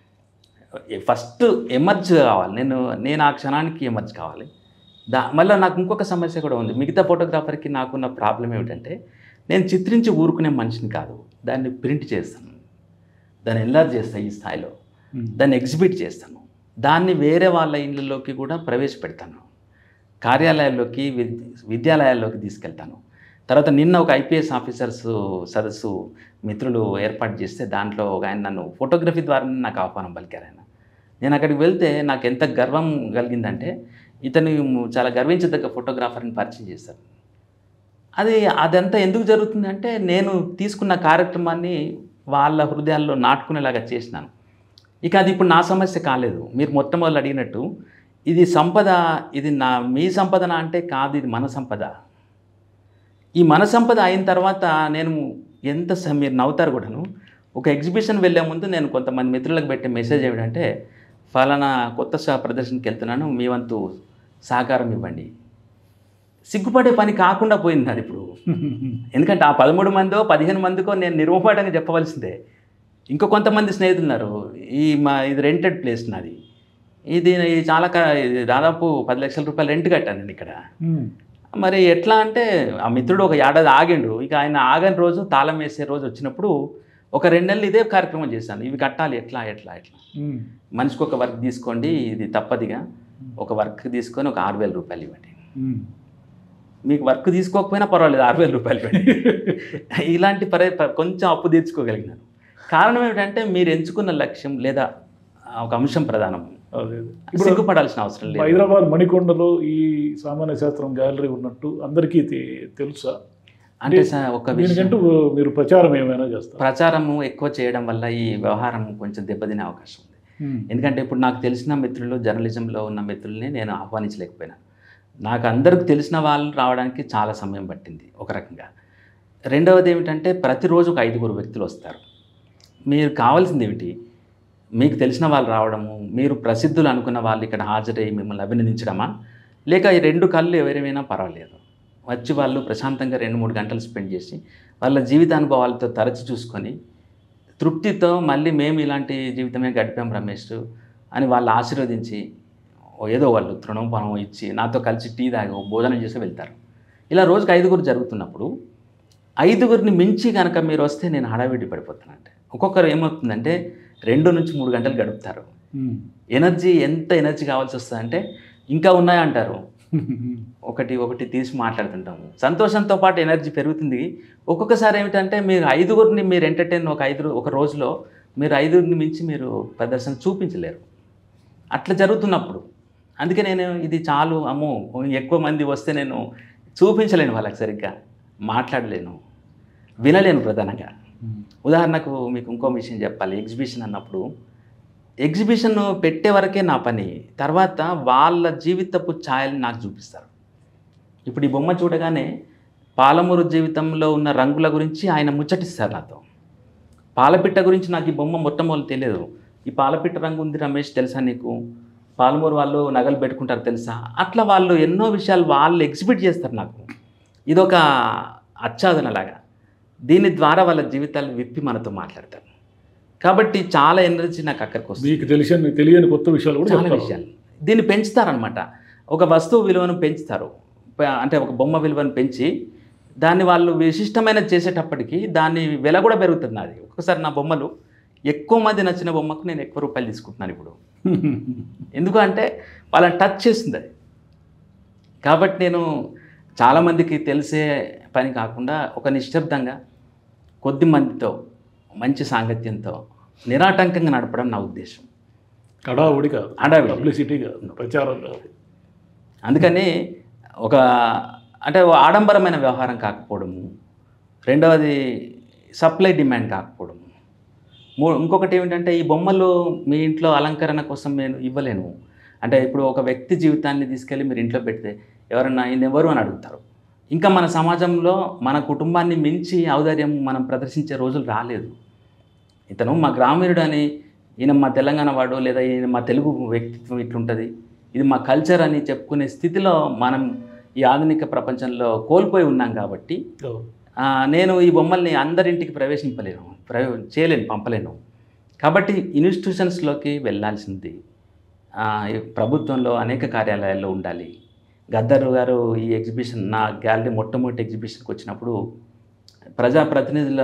[SPEAKER 2] ఫస్ట్ ఎమర్జ్ కావాలి నేను నేను ఆ క్షణానికి ఎమర్జ్ కావాలి దా మళ్ళీ నాకు ఇంకొక సమస్య కూడా ఉంది మిగతా ఫోటోగ్రాఫర్కి నాకున్న ప్రాబ్లం ఏమిటంటే నేను చిత్రించి ఊరుకునే మనిషిని కాదు దాన్ని ప్రింట్ చేస్తాను దాన్ని ఎన్లార్జ్ చేస్తాను ఈ స్థాయిలో
[SPEAKER 1] ఉమ్.
[SPEAKER 2] దాన్ని ఎగ్జిబిట్ చేస్తాను దాన్ని వేరే వాళ్ళ ఇళ్ళలోకి కూడా ప్రవేశపెడతాను కార్యాలయాల్లోకి విద్- విద్యాలయాల్లోకి తీసుకెళ్తాను తర్వాత నిన్న ఒక ఐపీఎస్ ఆఫీసర్స్ సదస్సు మిత్రులు ఏర్పాటు చేస్తే దాంట్లో ఒక ఆయన నన్ను ఫోటోగ్రఫీ ద్వారా నాకు ఆహ్వానం పలికారు ఆయన నేను అక్కడికి వెళ్తే నాకు ఎంత గర్వం కలిగిందంటే ఇతను చాలా గర్వించదగ్గ ఫోటోగ్రాఫర్ని పరిచయం చేశారు అది అదంతా ఎందుకు జరుగుతుందంటే నేను తీసుకున్న కార్యక్రమాన్ని వాళ్ళ హృదయాల్లో నాటుకునేలాగా చేసినాను ఇక అది ఇప్పుడు నా సమస్య కాలేదు మీరు మొట్టమొదలు అడిగినట్టు ఇది సంపద ఇది నా మీ సంపదన అంటే కాదు ఇది మన సంపద ఈ మన సంపద అయిన తర్వాత నేను ఎంత స- మీరు నవ్వుతారు కూడాను ఒక ఎగ్జిబిషన్ వెళ్ళే ముందు నేను కొంతమంది మిత్రులకు పెట్టే మెసేజ్ ఏమిటంటే ఫలానా కొత్త షా- ప్రదర్శనకి వెళ్తున్నాను మీ వంతు సహకారం ఇవ్వండి సిగ్గుపడే పని కాకుండా పోయింది అది ఇప్పుడు ఎందుకంటే ఆ పదమూడు మందో పదిహేను మందికో నేను నిర్మపాఠంగా చెప్పవలసిందే ఇంకో కొంతమంది స్నేహితులు ఉన్నారు ఈ మా ఇది రెంటెడ్ ప్లేస్ నాది ఇది ఇది చాలా క- ఇది దాదాపు పది లక్షల రూపాయలు రెంట్ కట్టాను నేను ఇక్కడ
[SPEAKER 1] ఉమ్.
[SPEAKER 2] మరి ఎట్లా అంటే ఆ మిత్రుడు ఒక ఏడాది ఆగిండు ఇక ఆయన ఆగని రోజు తాళం వేసే రోజు వచ్చినప్పుడు ఒక రెండు నెలలు ఇదే కార్యక్రమం చేశాను ఇవి కట్టాలి ఎట్లా ఎట్లా ఎట్లా
[SPEAKER 1] ఉమ్.
[SPEAKER 2] మనిషికి ఒక వర్క్ తీసుకోండి ఇది తప్పదిగా ఒక వర్క్ తీసుకొని ఒక ఆరు వేల రూపాయలు ఇవ్వండి
[SPEAKER 1] ఉమ్.
[SPEAKER 2] మీకు వర్క్ తీసుకోకపోయినా పర్వాలేదు ఆరు వేల రూపాయలు ఇవ్వండి ఇలాంటి పరే ప- కొంచెం అప్పు తీర్చుకోగలిగినాను కారణం ఏమిటంటే మీరు ఎంచుకున్న లక్ష్యం లేదా ఆ ఒక అంశం ప్రధానం
[SPEAKER 1] అదే అదే. ఇప్పుడు
[SPEAKER 2] సిగ్గుపడాల్సిన అవసరం లేదు
[SPEAKER 1] హైదరాబాద్ మణికొండలో ఈ సామాన్య శాస్త్రం గ్యాలరీ ఉన్నట్టు అందరికీ తె- తెలుసా
[SPEAKER 2] అంటే సార్ ఒక విషయం
[SPEAKER 1] దీనికంటూ మీరు ప్రచారం ఏమైనా చేస్తారు
[SPEAKER 2] ప్రచారము ఎక్కువ చేయడం వల్ల ఈ వ్యవహారం కొంచెం దెబ్బతినే అవకాశం ఉంది ఎందుకంటే ఇప్పుడు నాకు తెలిసిన మిత్రులు జర్నలిజంలో ఉన్న మిత్రుల్ని నేను ఆహ్వానించలేకపోయినాను నాకు అందరికి తెలిసిన వాళ్ళు రావడానికి చాలా సమయం పట్టింది ఒక రకంగా రెండవది ఏమిటంటే ప్రతిరోజు ఒక ఐదుగురు వ్యక్తులు వస్తారు మీరు కావాల్సింది ఏమిటి మీకు తెలిసిన వాళ్ళు రావడము మీరు ప్రసిద్ధులు అనుకున్న వాళ్ళు ఇక్కడ హాజరై మిమ్మల్ని అభినందించడమా లేక ఈ రెండు కళ్ళు ఎవరివైనా పర్వాలేదు వచ్చి వాళ్ళు ప్రశాంతంగా రెండు మూడు గంటలు స్పెండ్ చేసి వాళ్ళ జీవితానుభవాలతో తరచి చూసుకొని తృప్తితో మళ్ళీ మేము ఇలాంటి జీవితమే గడిపాం రమేష్ అని వాళ్ళు ఆశీర్వదించి ఓ ఏదో వాళ్ళు తృణం పనం ఇచ్చి నాతో కలిసి టీ తాగి ఓ భోజనం చేసి వెళ్తారు ఇలా రోజుకి ఐదుగురు జరుగుతున్నప్పుడు ఐదుగురిని మించి కనుక మీరు వస్తే నేను హడావిడి పడిపోతానంటే ఒక్కొక్కరు ఏమవుతుందంటే రెండు నుంచి మూడు గంటలు గడుపుతారు
[SPEAKER 1] ఉమ్.
[SPEAKER 2] ఎనర్జీ ఎంత ఎనర్జీ కావాల్సి వస్తుందంటే ఇంకా ఉన్నాయంటారు ఒకటి ఒకటి తీసి మాట్లాడుతుంటాము సంతోషంతో పాటు ఎనర్జీ పెరుగుతుంది ఒక్కొక్కసారి ఏమిటంటే మీరు ఐదుగురిని మీరు ఎంటర్టైన్ ఒక ఐదు ఒక రోజులో మీరు ఐదుగురిని మించి మీరు ప్రదర్శన చూపించలేరు అట్లా జరుగుతున్నప్పుడు అందుకే నేను ఇది చాలు అమ్మో ఎక్కువ మంది వస్తే నేను చూపించలేను వాళ్ళకి సరిగ్గా మాట్లాడలేను వినలేను ప్రధానంగా
[SPEAKER 1] ఉమ్.
[SPEAKER 2] ఉదాహరణకు మీకు ఇంకో విషయం చెప్పాలి ఎగ్జిబిషన్ అన్నప్పుడు ఎగ్జిబిషన్ పెట్టే వరకే నా పని తర్వాత వాళ్ళ జీవితపు ఛాయల్ని నాకు చూపిస్తారు ఇప్పుడు ఈ బొమ్మ చూడగానే పాలమూరు జీవితంలో ఉన్న రంగుల గురించి ఆయన ముచ్చటిస్తారు నాతో పాలపిట్ట గురించి నాకు ఈ బొమ్మ మొట్టమొదటి తెలియదు ఈ పాలపిట్ట రంగు ఉంది రమేష్ తెలుసా నీకు పాలమూరు వాళ్ళు నగలు పెట్టుకుంటారు తెలుసా అట్లా వాళ్ళు ఎన్నో విషయాలు వాళ్ళు ఎగ్జిబిట్ చేస్తారు నాకు ఇదొక అచ్చాదనలాగా దీని ద్వారా వాళ్ళ జీవితాలు విప్పి మనతో మాట్లాడతారు కాబట్టి చాలా ఎనర్జీ నాకు అక్కడికి వస్తుంది
[SPEAKER 1] మీకు తెలిసిన తెలియని కొత్త విషయాలు కూడా
[SPEAKER 2] చాలా
[SPEAKER 1] చెప్తారు
[SPEAKER 2] విషయాలు దీన్ని పెంచుతారనమాట ఒక వస్తువు విలువను పెంచుతారు ప- అంటే ఒక బొమ్మ విలువను పెంచి దాన్ని వాళ్ళు విశిష్టమైన చేసేటప్పటికి దాని వెల కూడా పెరుగుతుంది నాది ఒక్కసారి నా బొమ్మలు ఎక్కువ మంది నచ్చిన బొమ్మకు నేను ఎక్కువ రూపాయలు తీసుకుంటున్నాను ఇప్పుడు ఎందుకు అంటే వాళ్ళని టచ్ చేస్తుంది అది కాబట్టి నేను చాలామందికి తెలిసే పని కాకుండా ఒక నిశ్శబ్దంగా కొద్ది మందితో మంచి సాంగత్యంతో నిరాటంకంగా నడపడం నా ఉద్దేశం
[SPEAKER 1] హడావుడి కాదు
[SPEAKER 2] హడావిడి.
[SPEAKER 1] పబ్లిసిటీ కాదు ప్రచారం కాదు
[SPEAKER 2] అందుకని ఒక అంటే ఓ ఆడంబరమైన వ్యవహారం కాకపోవడము రెండవది సప్లై డిమాండ్ కాకపోవడము మూ ఇంకొకటి ఏమిటంటే ఈ బొమ్మలు మీ ఇంట్లో అలంకరణ కోసం నేను ఇవ్వలేను అంటే ఇప్పుడు ఒక వ్యక్తి జీవితాన్ని తీసుకెళ్ళి మీరు ఇంట్లో పెడితే ఎవరన్నా ఈయన ఎవరు అని అడుగుతారు ఇంకా మన సమాజంలో మన కుటుంబాన్ని మించి ఔదార్యం మనం ప్రదర్శించే రోజులు రాలేదు ఇతను మా గ్రామీణుడు అని ఈయన మా తెలంగాణ వాడు లేదా ఈయన మా తెలుగు వ్యక్తిత్వం ఇట్లుంటుంది ఇది మా కల్చర్ అని చెప్పుకునే స్థితిలో మనం ఈ ఆధునిక ప్రపంచంలో కోల్పోయి ఉన్నాం కాబట్టి
[SPEAKER 1] అవును.
[SPEAKER 2] ఆ, నేను ఈ బొమ్మల్ని అందరింటికి ప్రవేశింపలేను ప్రవే చేయలేను పంపలేను కాబట్టి ఇన్స్టిట్యూషన్స్లోకి వెళ్ళాల్సింది ఆ, ఈ ప్రభుత్వంలో అనేక కార్యాలయాల్లో ఉండాలి గద్దర్ గారు ఈ ఎగ్జిబిషన్ నా గ్యాలరీ మొట్టమొదటి ఎగ్జిబిషన్కి వచ్చినప్పుడు ప్రజాప్రతినిధుల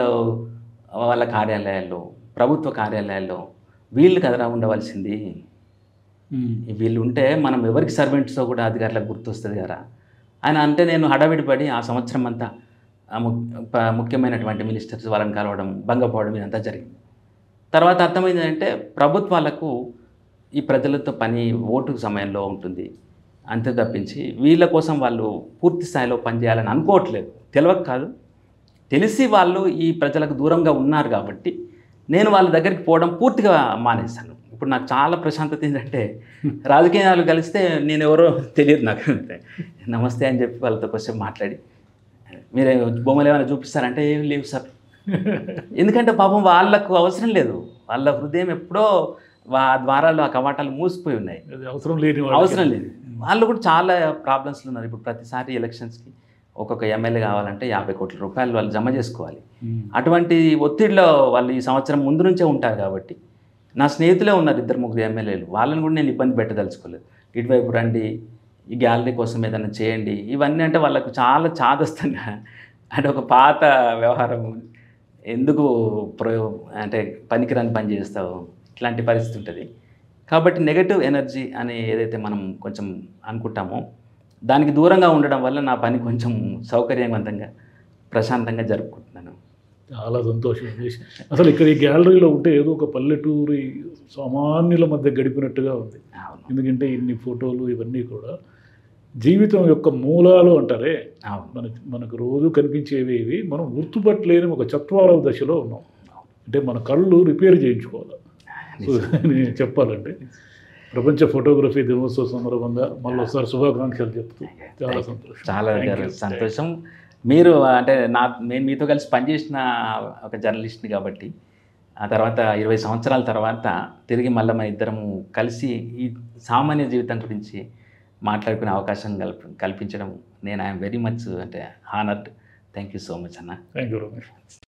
[SPEAKER 2] వాళ్ళ కార్యాలయాల్లో ప్రభుత్వ కార్యాలయాల్లో వీళ్ళు కదరా ఉండవలసింది
[SPEAKER 1] ఉమ్.
[SPEAKER 2] వీళ్ళు ఉంటే మనం ఎవరికి సర్వెంట్స్తో కూడా అధికారులకు గుర్తొస్తుంది కదా ఆయన అంటే నేను హడావిడి పడి ఆ సంవత్సరం అంతా ఆ ము- ప- ముఖ్యమైనటువంటి మినిస్టర్స్ వాళ్ళని కలవడం భంగపోవడం ఇదంతా జరిగింది తర్వాత అర్థమైంది అంటే ప్రభుత్వాలకు ఈ ప్రజలతో పని ఓటు సమయంలో ఉంటుంది అంతే తప్పించి వీళ్ళ కోసం వాళ్ళు పూర్తి స్థాయిలో పనిచేయాలని అనుకోవట్లేదు తెలియక కాదు తెలిసి వాళ్ళు ఈ ప్రజలకు దూరంగా ఉన్నారు కాబట్టి నేను వాళ్ళ దగ్గరికి పోవడం పూర్తిగా మానేశాను ఇప్పుడు నాకు చాలా ప్రశాంతత ఏంటంటే రాజకీయాలు కలిస్తే నేను ఎవరో తెలియదు నాకు నమస్తే అని చెప్పి వాళ్ళతో కొంచెం మాట్లాడి మీరు బొమ్మలు ఏమైనా చూపిస్తారంటే ఏం లేవు సార్ ఎందుకంటే పాపం వాళ్ళకు అవసరం లేదు వాళ్ళ హృదయం ఎప్పుడో వా ద్వారాలు ఆ కవాటాలు మూసిపోయి ఉన్నాయి
[SPEAKER 1] అది అవసరం లేని వాళ్ళకి.
[SPEAKER 2] అవసరం లేదు వాళ్ళు కూడా చాలా ప్రాబ్లమ్స్లు ఉన్నారు ఇప్పుడు ప్రతిసారి ఎలక్షన్స్కి ఒక్కొక్క ఎమ్మెల్యే కావాలంటే యాభై కోట్ల రూపాయలు వాళ్ళు జమ చేసుకోవాలి
[SPEAKER 1] ఉమ్.
[SPEAKER 2] అటువంటి ఒత్తిడిలో వాళ్ళు ఈ సంవత్సరం ముందు నుంచే ఉంటారు కాబట్టి నా స్నేహితులే ఉన్నారు ఇద్దరు ముగ్గురు ఎమ్మెల్యేలు వాళ్ళని కూడా నేను ఇబ్బంది పెట్టదలుచుకోలేదు ఇటువైపు రండి ఈ గ్యాలరీ కోసం ఏదైనా చేయండి ఇవన్నీ అంటే వాళ్ళకు చాలా చాదస్తంగా అంటే ఒక పాత వ్యవహారం ఎందుకు ప్రయో అంటే పనికిరాని పని చేస్తావు ఇట్లాంటి పరిస్థితి ఉంటుంది కాబట్టి నెగటివ్ ఎనర్జీ అని ఏదైతే మనం కొంచెం అనుకుంటామో దానికి దూరంగా ఉండడం వల్ల నా పని కొంచెం సౌకర్యవంతంగా ప్రశాంతంగా జరుపుకుంటున్నాను
[SPEAKER 1] చాలా సంతోషం వేసి అసలు ఇక్కడ ఈ గ్యాలరీలో ఉంటే ఏదో ఒక పల్లెటూరి సామాన్యుల మధ్య గడిపినట్టుగా ఉంది
[SPEAKER 2] అవును
[SPEAKER 1] ఎందుకంటే ఇన్ని ఫోటోలు ఇవన్నీ కూడా జీవితం యొక్క మూలాలు అంటారే
[SPEAKER 2] అవును
[SPEAKER 1] మన మనకు రోజు కనిపించేవి ఇవి మనం గుర్తుపట్టలేని ఒక చత్వారవ దశలో ఉన్నాం అంటే మన కళ్ళు రిపేర్ చేయించుకోవాలి సో నేను చెప్పాలంటే ప్రపంచ ఫోటోగ్రఫీ దినోత్సవ సందర్భంగా మళ్ళీ ఒకసారి శుభాకాంక్షలు చెప్తూ చాలా సంతోషం
[SPEAKER 2] చాలా
[SPEAKER 1] Thank
[SPEAKER 2] గారు
[SPEAKER 1] you.
[SPEAKER 2] సంతోషం మీరు అంటే నా నేను మీతో కలిసి పనిచేసిన ఒక జర్నలిస్ట్ని కాబట్టి ఆ తర్వాత ఇరవై సంవత్సరాల తర్వాత తిరిగి మళ్ళీ మన ఇద్దరము కలిసి ఈ సామాన్య జీవితం గురించి మాట్లాడుకునే అవకాశం కల్ప కల్పించడం నేను ఐఎమ్ వెరీ మచ్ అంటే honoured thank you so much అన్న
[SPEAKER 1] థ్యాంక్ యూ రమేష్